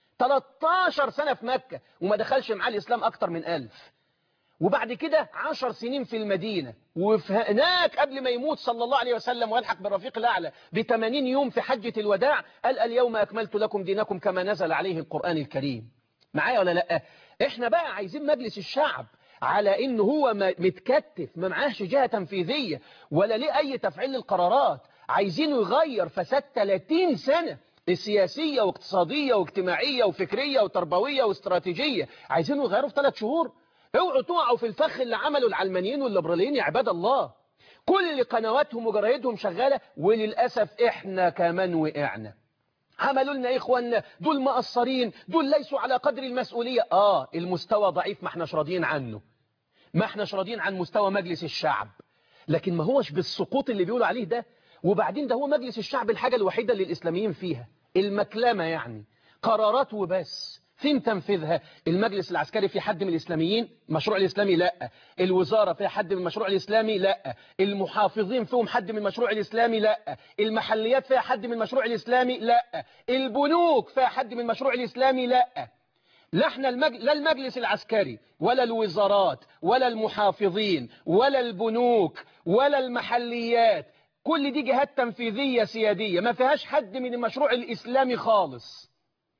13 سنة في مكة وما دخلش معاه الإسلام أكتر من ألف وبعد كده 10 سنين في المدينة وهناك قبل ما يموت صلى الله عليه وسلم ويلحق بالرفيق الأعلى ب 80 يوم في حجة الوداع قال اليوم أكملت لكم دينكم كما نزل عليه القرآن الكريم معايا ولا لأ احنا بقى عايزين مجلس الشعب على انه هو متكتف ما معاهش جهة تنفيذية ولا ليه اي تفعيل للقرارات عايزينه يغير فساد 30 سنة سياسية واقتصادية واجتماعية وفكرية وتربوية واستراتيجية عايزينه يغيروا في ثلاث شهور اوعوا تقعوا في الفخ اللي عمله العلمانيين والليبراليين يا عباد الله كل قنواتهم وجرايدهم شغالة وللأسف احنا كمان وقعنا عملوا لنا إخواننا دول مقصرين دول ليسوا على قدر المسؤولية آه المستوى ضعيف ما احناش راضيين عنه ما احناش راضيين عن مستوى مجلس الشعب لكن ما هوش بالسقوط اللي بيقولوا عليه ده وبعدين ده هو مجلس الشعب الحاجة الوحيدة اللي الإسلاميين فيها المكلمة يعني قرارات وبس فين تنفيذها المجلس العسكري في حد من الإسلاميين مشروع الإسلامي لا الوزارة فيها حد من المشروع الإسلامي لا المحافظين فيهم حد من المشروع الإسلامي لا المحليات فيها حد من المشروع الإسلامي لا البنوك فيها حد من المشروع الإسلامي لا لا احنا المج... لا المجلس العسكري ولا الوزارات ولا المحافظين ولا البنوك ولا المحليات كل دي جهات تنفيذية سيادية ما فيهاش حد من المشروع الإسلامي خالص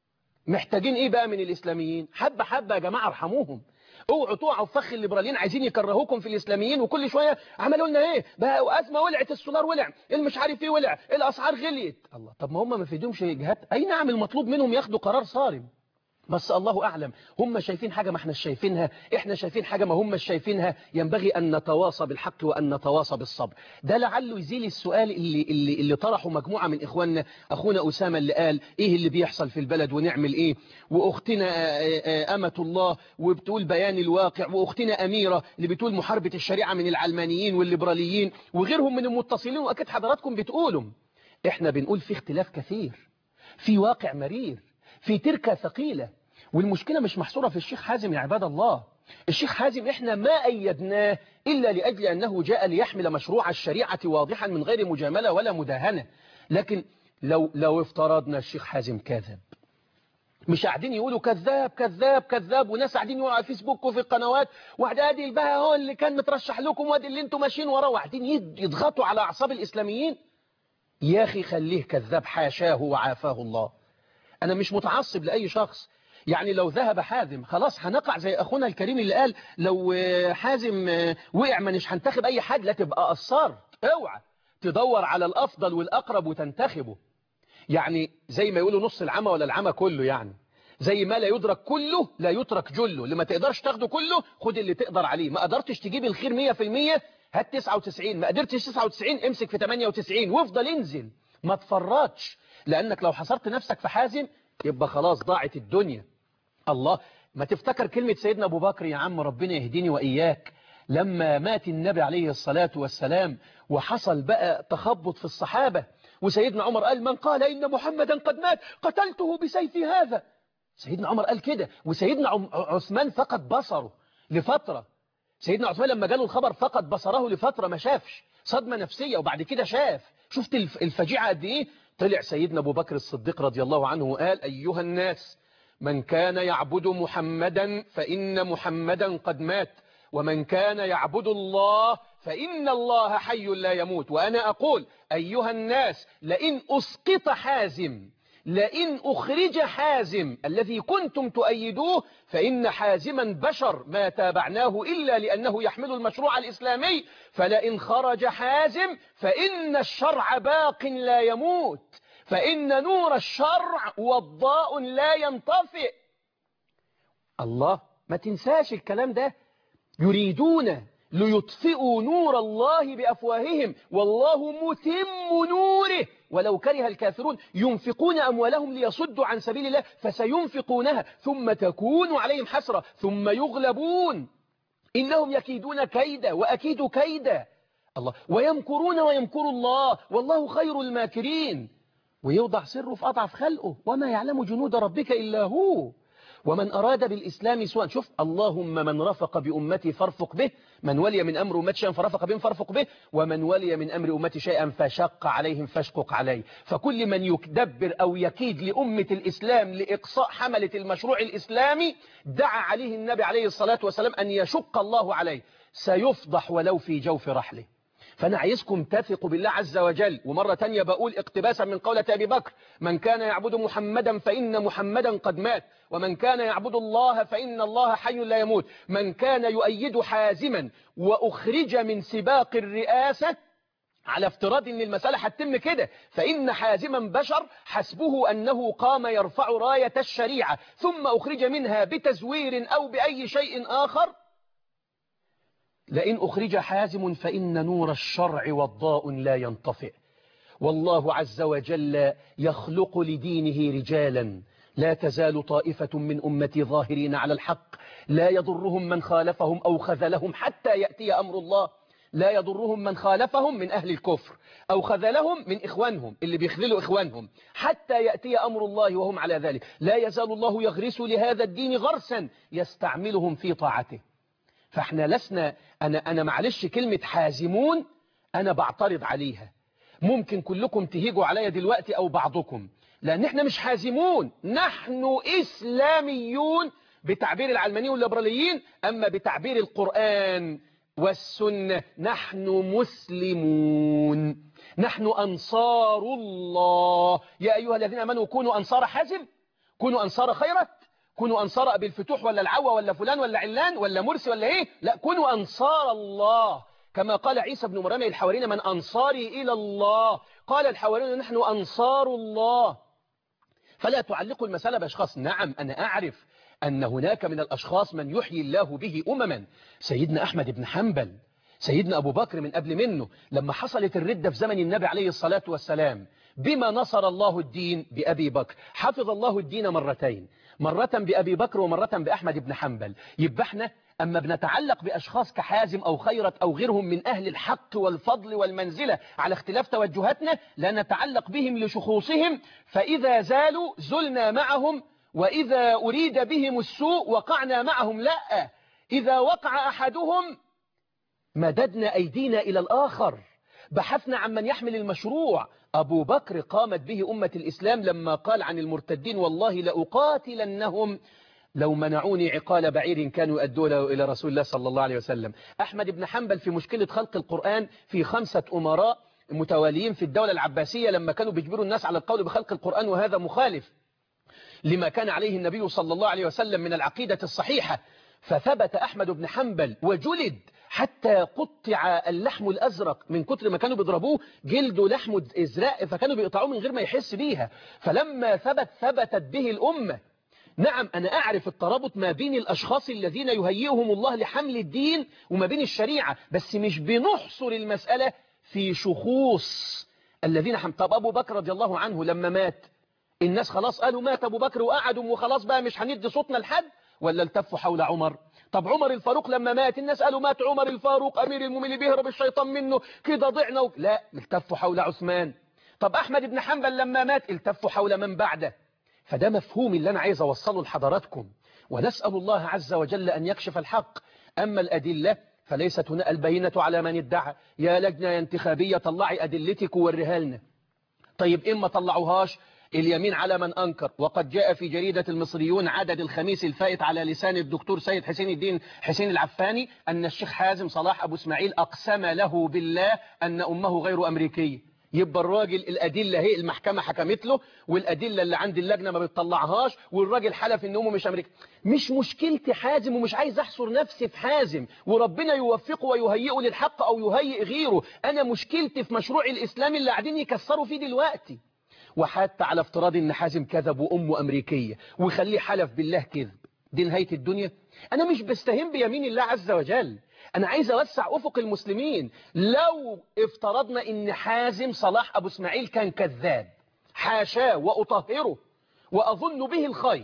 محتاجين ايه بقى من الإسلاميين حبة حبة يا جماعة ارحموهم اوعوا تقعوا في فخ الليبراليين عايزين يكرهوكم في الإسلاميين وكل شوية عملوا لنا ايه بقى أزمة ولعت السولار ولع المش عارف ايه ولع الأسعار غليت الله طب ما هم ما فيدهمش جهات أي نعم المطلوب منهم ياخدوا قرار صارم بس الله أعلم هم شايفين حاجة ما احنا شايفينها احنا شايفين حاجة ما هم شايفينها ينبغي أن نتواصى بالحق وأن نتواصى بالصبر ده لعله يزيل السؤال اللي, اللي, اللي طرحه مجموعة من إخواننا أخونا أسامة اللي قال إيه اللي بيحصل في البلد ونعمل إيه وأختنا أمة الله وبتقول بيان الواقع وأختنا أميرة اللي بتقول محاربة الشريعة من العلمانيين والليبراليين وغيرهم من المتصلين وأكيد حضراتكم بتقولوا احنا بنقول في اختلاف كثير في واقع مرير في تركة ثقيلة والمشكلة مش محصورة في الشيخ حازم يا عباد الله الشيخ حازم احنا ما أيدناه إلا لأجل أنه جاء ليحمل مشروع الشريعة واضحا من غير مجاملة ولا مداهنة لكن لو, لو افترضنا الشيخ حازم كذب مش قاعدين يقولوا كذاب كذاب كذاب وناس قاعدين يقولوا على الفيسبوك وفي القنوات واحد ادي بقى هو اللي كان مترشح لكم وادي اللي انتم ماشيين وراه وقاعدين يضغطوا على اعصاب الاسلاميين يا اخي خليه كذاب حاشاه وعافاه الله انا مش متعصب لاي شخص يعني لو ذهب حازم خلاص هنقع زي أخونا الكريم اللي قال لو حازم وقع مش هنتخب أي حد لا تبقى قصرت اوعى تدور على الأفضل والأقرب وتنتخبه يعني زي ما يقولوا نص العمى ولا العمى كله يعني زي ما لا يدرك كله لا يترك جله اللي ما تقدرش تاخده كله خد اللي تقدر عليه ما قدرتش تجيب الخير 100% هات 99 ما قدرتش 99 امسك في 98 وافضل انزل ما تفرطش لأنك لو حصرت نفسك في حازم يبقى خلاص ضاعت الدنيا الله ما تفتكر كلمة سيدنا أبو بكر يا عم ربنا يهديني وإياك لما مات النبي عليه الصلاة والسلام وحصل بقى تخبط في الصحابة وسيدنا عمر قال من قال إن محمدا قد مات قتلته بسيف هذا سيدنا عمر قال كده وسيدنا عم- عثمان فقد بصره لفترة سيدنا عثمان لما جاله الخبر فقد بصره لفترة ما شافش صدمة نفسية وبعد كده شاف شفت الف- الفجيعة قد ايه طلع سيدنا ابو بكر الصديق رضي الله عنه وقال ايها الناس من كان يعبد محمدا فإن محمدا قد مات ومن كان يعبد الله فإن الله حي لا يموت وأنا أقول أيها الناس لئن أسقط حازم لئن أخرج حازم الذي كنتم تؤيدوه فإن حازما بشر ما تابعناه إلا لأنه يحمل المشروع الإسلامي فلئن خرج حازم فإن الشرع باق لا يموت فإن نور الشرع وضاء لا ينطفئ الله ما تنساش الكلام ده يريدون ليطفئوا نور الله بأفواههم والله متم نوره ولو كره الكافرون ينفقون أموالهم ليصدوا عن سبيل الله فسينفقونها ثم تكون عليهم حسرة ثم يغلبون إنهم يكيدون كيدا وأكيد كيدا الله ويمكرون ويمكر الله والله خير الماكرين ويوضع سره في أضعف خلقه وما يعلم جنود ربك إلا هو ومن أراد بالإسلام سوءا شوف اللهم من رفق بأمتي فارفق به من ولي من أمر أمتي شيئا فرفق بهم فارفق به ومن ولي من أمر أمتي شيئا فشق عليهم فاشقق عليه فكل من يدبر أو يكيد لأمة الإسلام لإقصاء حملة المشروع الإسلامي دعا عليه النبي عليه الصلاة والسلام أن يشق الله عليه سيفضح ولو في جوف رحله فأنا عايزكم تثقوا بالله عز وجل ومرة تانية بقول اقتباسا من قولة أبي بكر من كان يعبد محمدا فإن محمدا قد مات ومن كان يعبد الله فإن الله حي لا يموت من كان يؤيد حازما وأخرج من سباق الرئاسة على افتراض ان المسألة هتتم كده فإن حازما بشر حسبه أنه قام يرفع راية الشريعة ثم أخرج منها بتزوير أو بأي شيء آخر لئن أخرج حازم فإن نور الشرع والضاء لا ينطفئ والله عز وجل يخلق لدينه رجالا لا تزال طائفة من أمتي ظاهرين على الحق لا يضرهم من خالفهم أو خذلهم حتى يأتي أمر الله لا يضرهم من خالفهم من أهل الكفر أو خذلهم من إخوانهم اللي بيخذلوا إخوانهم حتى يأتي أمر الله وهم على ذلك لا يزال الله يغرس لهذا الدين غرسا يستعملهم في طاعته فاحنا لسنا أنا, أنا معلش كلمة حازمون أنا بعترض عليها ممكن كلكم تهيجوا عليا دلوقتي أو بعضكم لأن احنا مش حازمون نحن إسلاميون بتعبير العلمانيين والليبراليين أما بتعبير القرآن والسنة نحن مسلمون نحن أنصار الله يا أيها الذين أمنوا كونوا أنصار حازم كونوا أنصار خيرت كونوا أنصار أبي الفتوح ولا العوى ولا فلان ولا علان ولا مرسي ولا إيه لا كونوا أنصار الله كما قال عيسى بن مريم الحوارين من أنصاري إلى الله قال الحوارين نحن أنصار الله فلا تعلقوا المسألة بأشخاص نعم أنا أعرف أن هناك من الأشخاص من يحيي الله به أمما سيدنا أحمد بن حنبل سيدنا أبو بكر من قبل منه لما حصلت الردة في زمن النبي عليه الصلاة والسلام بما نصر الله الدين بأبي بكر حفظ الله الدين مرتين مرة بأبي بكر ومرة بأحمد بن حنبل يبقى احنا أما بنتعلق بأشخاص كحازم أو خيرت أو غيرهم من أهل الحق والفضل والمنزلة على اختلاف توجهاتنا لا نتعلق بهم لشخوصهم فإذا زالوا زلنا معهم وإذا أريد بهم السوء وقعنا معهم لا إذا وقع أحدهم مددنا أيدينا إلى الآخر بحثنا عن من يحمل المشروع أبو بكر قامت به أمة الإسلام لما قال عن المرتدين والله لأقاتلنهم لو منعوني عقال بعير كانوا يؤدونه إلى رسول الله صلى الله عليه وسلم أحمد بن حنبل في مشكلة خلق القرآن في خمسة أمراء متواليين في الدولة العباسية لما كانوا بيجبروا الناس على القول بخلق القرآن وهذا مخالف لما كان عليه النبي صلى الله عليه وسلم من العقيدة الصحيحة فثبت أحمد بن حنبل وجلد حتى قطع اللحم الأزرق من كتر ما كانوا بيضربوه جلده لحم إزراء فكانوا بيقطعوه من غير ما يحس بيها فلما ثبت ثبتت به الأمة نعم أنا أعرف الترابط ما بين الأشخاص الذين يهيئهم الله لحمل الدين وما بين الشريعة بس مش بنحصر المسألة في شخوص الذين حم طب أبو بكر رضي الله عنه لما مات الناس خلاص قالوا مات أبو بكر وقعدوا وخلاص بقى مش هندي صوتنا لحد ولا التفوا حول عمر طب عمر الفاروق لما مات الناس قالوا مات عمر الفاروق أمير المؤمنين بيهرب الشيطان منه كده ضعنا و... لا التفوا حول عثمان طب أحمد بن حنبل لما مات التفوا حول من بعده فده مفهوم اللي أنا عايز أوصله لحضراتكم ونسأل الله عز وجل أن يكشف الحق أما الأدلة فليست هنا البينة على من ادعى يا لجنة انتخابية طلعي أدلتك ووريها لنا طيب إما طلعوهاش اليمين على من أنكر وقد جاء في جريدة المصريون عدد الخميس الفائت على لسان الدكتور سيد حسين الدين حسين العفاني أن الشيخ حازم صلاح أبو اسماعيل أقسم له بالله أن أمه غير أمريكية يبقى الراجل الأدلة هي المحكمة حكمت له والأدلة اللي عند اللجنة ما بتطلعهاش والراجل حلف إن أمه مش أمريكي مش مشكلتي حازم ومش عايز أحصر نفسي في حازم وربنا يوفقه ويهيئه للحق أو يهيئ غيره أنا مشكلتي في مشروع الإسلام اللي قاعدين يكسروا فيه دلوقتي وحتى على افتراض ان حازم كذب وامه امريكيه وخليه حلف بالله كذب دي نهايه الدنيا انا مش بستهين بيمين الله عز وجل انا عايز اوسع افق المسلمين لو افترضنا ان حازم صلاح ابو اسماعيل كان كذاب حاشاه واطهره واظن به الخير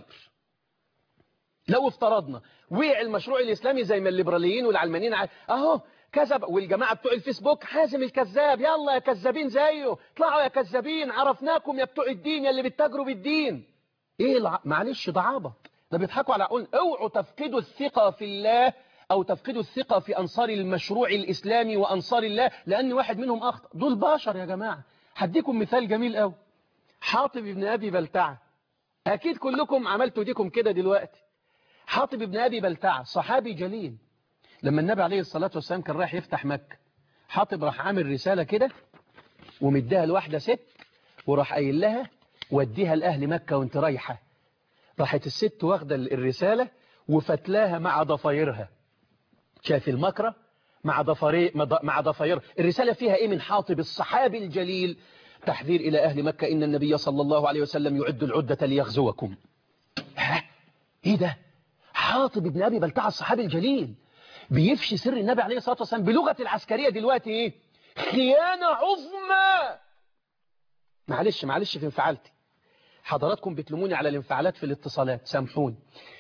لو افترضنا وقع المشروع الاسلامي زي ما الليبراليين والعلمانيين ع- اهو كذب والجماعة بتوع الفيسبوك حازم الكذاب يلا يا كذابين زيه اطلعوا يا كذابين عرفناكم يا بتوع الدين يا اللي بتتاجروا بالدين ايه الع... معلش ده عبط ده بيضحكوا على عقول اوعوا تفقدوا الثقة في الله او تفقدوا الثقة في انصار المشروع الاسلامي وانصار الله لان واحد منهم اخطأ دول بشر يا جماعة هديكم مثال جميل قوي حاطب ابن ابي بلتعه اكيد كلكم عملتوا ديكم كده دلوقتي حاطب ابن ابي بلتعه صحابي جليل لما النبي عليه الصلاة والسلام كان رايح يفتح مكة حاطب راح عامل رسالة كده ومديها لواحدة ست وراح قايل لها وديها لأهل مكة وانت رايحة راحت الست واخدة الرسالة وفتلاها مع ضفايرها شاف المكرة مع ضفاري مع ضفايرها الرسالة فيها ايه من حاطب الصحابي الجليل تحذير إلى أهل مكة إن النبي صلى الله عليه وسلم يعد العدة ليغزوكم ها ايه ده حاطب ابن أبي بلتع الصحابي الجليل بيفشي سر النبي عليه الصلاة والسلام بلغة العسكرية دلوقتي ايه خيانة عظمى معلش معلش في انفعالتي حضراتكم بتلوموني على الانفعالات في الاتصالات سامحوني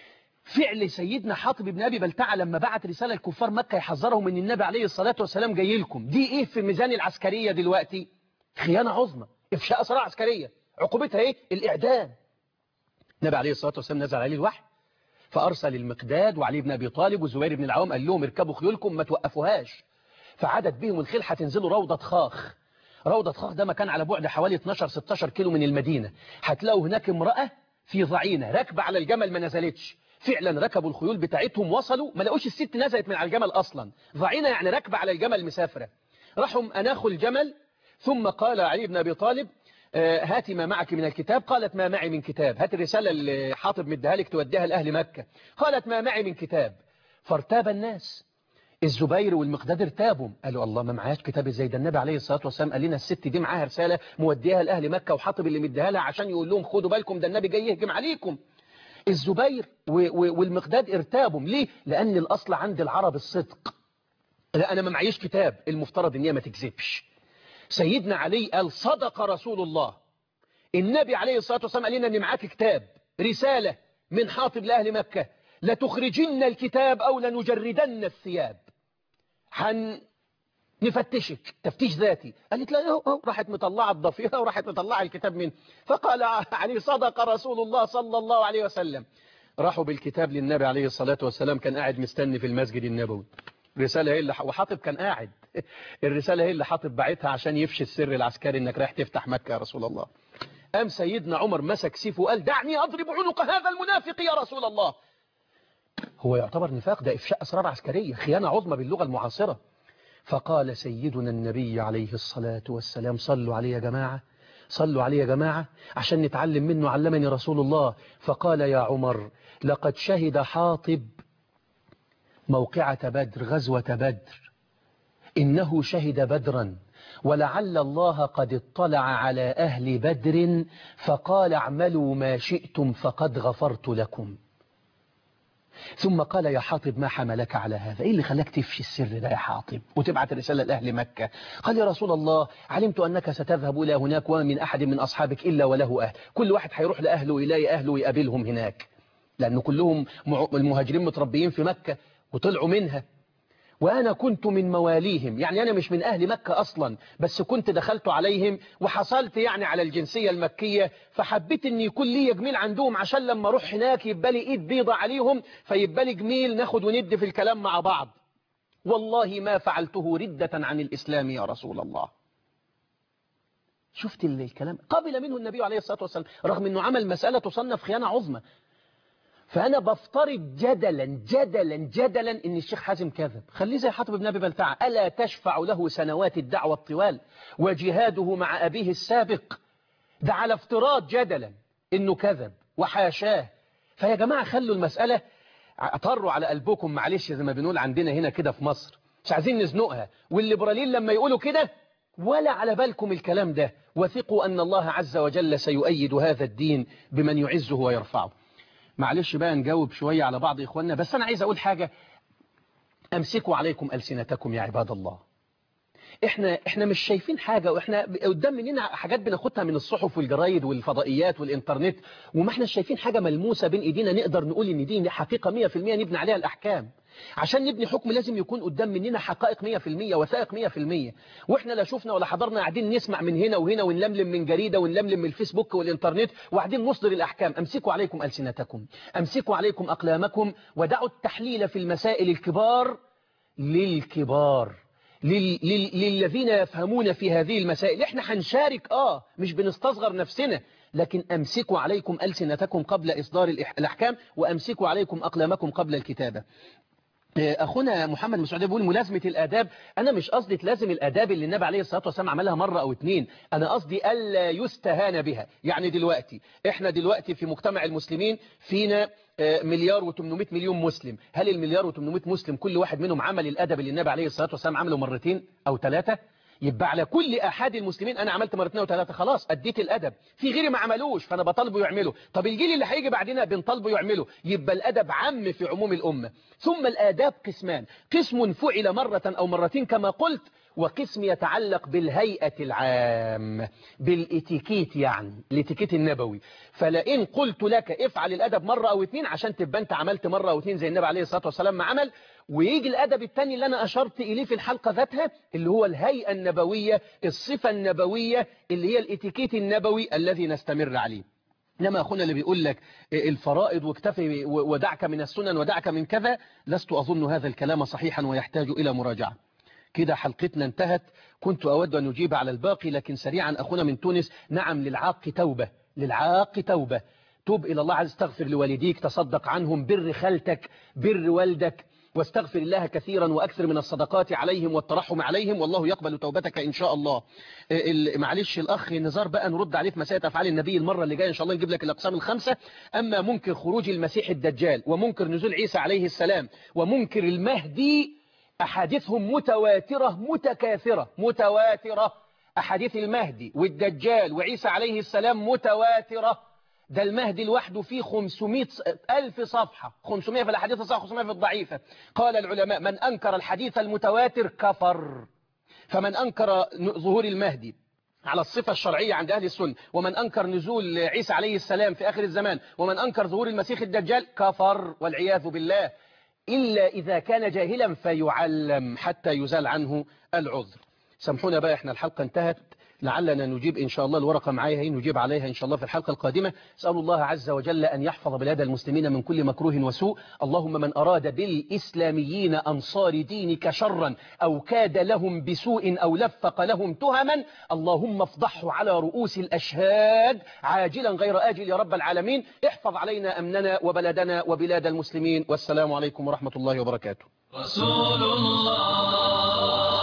فعل سيدنا حاطب بن أبي بلتعة لما بعت رسالة لكفار مكة يحذرهم ان النبي عليه الصلاة والسلام جاي لكم دي ايه في ميزان العسكرية دلوقتي خيانة عظمى افشاء اسرار عسكرية عقوبتها ايه الاعدام النبي عليه الصلاة والسلام نزل عليه الوحي فأرسل المقداد وعلي بن أبي طالب وزبير بن العوام قال لهم اركبوا خيولكم ما توقفوهاش فعدت بهم الخيل هتنزلوا روضة خاخ روضة خاخ ده مكان على بعد حوالي 12-16 كيلو من المدينة هتلاقوا هناك امرأة في ضعينة راكبة على الجمل ما نزلتش فعلا ركبوا الخيول بتاعتهم وصلوا ما لقوش الست نزلت من على الجمل أصلا ضعينة يعني راكبة على الجمل مسافرة راحوا أناخوا الجمل ثم قال علي بن أبي طالب هاتي ما معك من الكتاب قالت ما معي من كتاب هات الرسالة اللي حاطب مديها لك توديها لأهل مكة قالت ما معي من كتاب فارتاب الناس الزبير والمقداد ارتابوا قالوا الله ما معاش كتاب زي ده النبي عليه الصلاة والسلام قال لنا الست دي معاها رسالة موديها لأهل مكة وحاطب اللي مديها لها عشان يقول لهم خدوا بالكم ده النبي جاي يهجم عليكم الزبير والمقداد ارتابوا ليه لأن الأصل عند العرب الصدق لا أنا ما معيش كتاب المفترض ان هي ما تكذبش سيدنا علي قال صدق رسول الله النبي عليه الصلاة والسلام قال لنا ان معاك كتاب رسالة من حاطب لأهل مكة لتخرجن الكتاب أو لنجردن الثياب حن نفتشك تفتيش ذاتي قالت لا اهو راحت مطلعة الضفيرة وراحت مطلعة الكتاب منه فقال علي صدق رسول الله صلى الله عليه وسلم راحوا بالكتاب للنبي عليه الصلاة والسلام كان قاعد مستني في المسجد النبوي رسالة هي اللي وحاطب كان قاعد الرسالة هي اللي حاطب بعتها عشان يفشي السر العسكري انك رايح تفتح مكة يا رسول الله قام سيدنا عمر مسك سيفه وقال دعني أضرب عنق هذا المنافق يا رسول الله هو يعتبر نفاق ده إفشاء أسرار عسكرية خيانة عظمى باللغة المعاصرة فقال سيدنا النبي عليه الصلاة والسلام صلوا عليه يا جماعة صلوا عليه يا جماعة عشان نتعلم منه علمني رسول الله فقال يا عمر لقد شهد حاطب موقعة بدر غزوة بدر إنه شهد بدرا ولعل الله قد اطلع على أهل بدر فقال اعملوا ما شئتم فقد غفرت لكم ثم قال يا حاطب ما حملك على هذا إيه اللي خلاك تفشي السر ده يا حاطب وتبعت رسالة لأهل مكة قال يا رسول الله علمت أنك ستذهب إلى هناك وما من أحد من أصحابك إلا وله أهل كل واحد هيروح لأهله إليه أهله ويقابلهم هناك لأن كلهم المهاجرين متربيين في مكة وطلعوا منها وأنا كنت من مواليهم يعني أنا مش من أهل مكة أصلا بس كنت دخلت عليهم وحصلت يعني على الجنسية المكية فحبيت أن يكون لي جميل عندهم عشان لما أروح هناك يبقى لي إيد بيضة عليهم فيبقى لي جميل ناخد وند في الكلام مع بعض والله ما فعلته ردة عن الإسلام يا رسول الله شفت الكلام قبل منه النبي عليه الصلاة والسلام رغم أنه عمل مسألة تصنف خيانة عظمى فأنا بفترض جدلا جدلا جدلا إن الشيخ حازم كذب خليه زي حاطب بن أبي بلتعة ألا تشفع له سنوات الدعوة الطوال وجهاده مع أبيه السابق ده على افتراض جدلا إنه كذب وحاشاه فيا جماعة خلوا المسألة اطروا على قلبكم معلش زي ما بنقول عندنا هنا كده في مصر مش عايزين نزنقها والليبراليين لما يقولوا كده ولا على بالكم الكلام ده وثقوا أن الله عز وجل سيؤيد هذا الدين بمن يعزه ويرفعه معلش بقى نجاوب شوية على بعض إخواننا بس أنا عايز أقول حاجة أمسكوا عليكم ألسنتكم يا عباد الله احنا احنا مش شايفين حاجة واحنا قدام مننا حاجات بناخدها من الصحف والجرايد والفضائيات والانترنت وما احنا شايفين حاجة ملموسة بين ايدينا نقدر نقول ان دي حقيقة 100% نبني عليها الاحكام عشان نبني حكم لازم يكون قدام مننا حقائق 100% وثائق 100% واحنا لا شفنا ولا حضرنا قاعدين نسمع من هنا وهنا ونلملم من جريدة ونلملم من الفيسبوك والانترنت وقاعدين نصدر الاحكام امسكوا عليكم ألسنتكم امسكوا عليكم اقلامكم ودعوا التحليل في المسائل الكبار للكبار لل... لل... للذين يفهمون في هذه المسائل احنا هنشارك اه مش بنستصغر نفسنا لكن امسكوا عليكم ألسنتكم قبل إصدار الأحكام وامسكوا عليكم أقلامكم قبل الكتابة أخونا محمد مسعود بيقول ملازمة الآداب أنا مش قصدي تلازم الآداب اللي النبي عليه الصلاة والسلام عملها مرة أو اتنين أنا قصدي ألا يستهان بها يعني دلوقتي إحنا دلوقتي في مجتمع المسلمين فينا مليار و800 مليون مسلم هل المليار و800 مسلم كل واحد منهم عمل الأدب اللي النبي عليه الصلاة والسلام عمله مرتين أو ثلاثة يبقى على كل أحد المسلمين أنا عملت مرتين وثلاثة خلاص أديت الأدب في غيري ما عملوش فأنا بطالبه يعمله طب الجيل اللي هيجي بعدنا بنطالبه يعمله يبقى الأدب عم في عموم الأمة ثم الآداب قسمان قسم فعل مرة أو مرتين كما قلت وقسم يتعلق بالهيئة العام بالاتيكيت يعني الاتيكيت النبوي فلئن قلت لك افعل الأدب مرة أو اتنين عشان تبقى انت عملت مرة أو اتنين زي النبي عليه الصلاة والسلام ما عمل ويجي الأدب الثاني اللي أنا أشرت إليه في الحلقة ذاتها اللي هو الهيئة النبوية الصفة النبوية اللي هي الاتيكيت النبوي الذي نستمر عليه لما أخونا اللي بيقول لك الفرائض واكتفي ودعك من السنن ودعك من كذا لست أظن هذا الكلام صحيحا ويحتاج إلى مراجعة كده حلقتنا انتهت كنت أود أن أجيب على الباقي لكن سريعا أخونا من تونس نعم للعاق توبة للعاق توبة توب إلى الله عز استغفر لوالديك تصدق عنهم بر خالتك بر والدك واستغفر الله كثيرا وأكثر من الصدقات عليهم والترحم عليهم والله يقبل توبتك إن شاء الله معلش الأخ نزار بقى نرد عليه في مسائل أفعال النبي المرة اللي جاية إن شاء الله نجيب لك الأقسام الخمسة أما منكر خروج المسيح الدجال ومنكر نزول عيسى عليه السلام ومنكر المهدي أحاديثهم متواترة متكاثرة متواترة أحاديث المهدي والدجال وعيسى عليه السلام متواترة ده المهدي لوحده فيه 500 ألف صفحة 500 في الأحاديث الصحيحة 500 في الضعيفة قال العلماء من أنكر الحديث المتواتر كفر فمن أنكر ظهور المهدي على الصفة الشرعية عند أهل السنة ومن أنكر نزول عيسى عليه السلام في آخر الزمان ومن أنكر ظهور المسيح الدجال كفر والعياذ بالله إلا إذا كان جاهلا فيعلم حتى يزال عنه العذر سامحونا بقى احنا الحلقة انتهت لعلنا نجيب إن شاء الله الورقة معايا هي نجيب عليها إن شاء الله في الحلقة القادمة أسأل الله عز وجل أن يحفظ بلاد المسلمين من كل مكروه وسوء اللهم من أراد بالإسلاميين أنصار دينك شرا أو كاد لهم بسوء أو لفق لهم تهما اللهم افضحه على رؤوس الأشهاد عاجلا غير آجل يا رب العالمين احفظ علينا أمننا وبلدنا وبلاد المسلمين والسلام عليكم ورحمة الله وبركاته رسول الله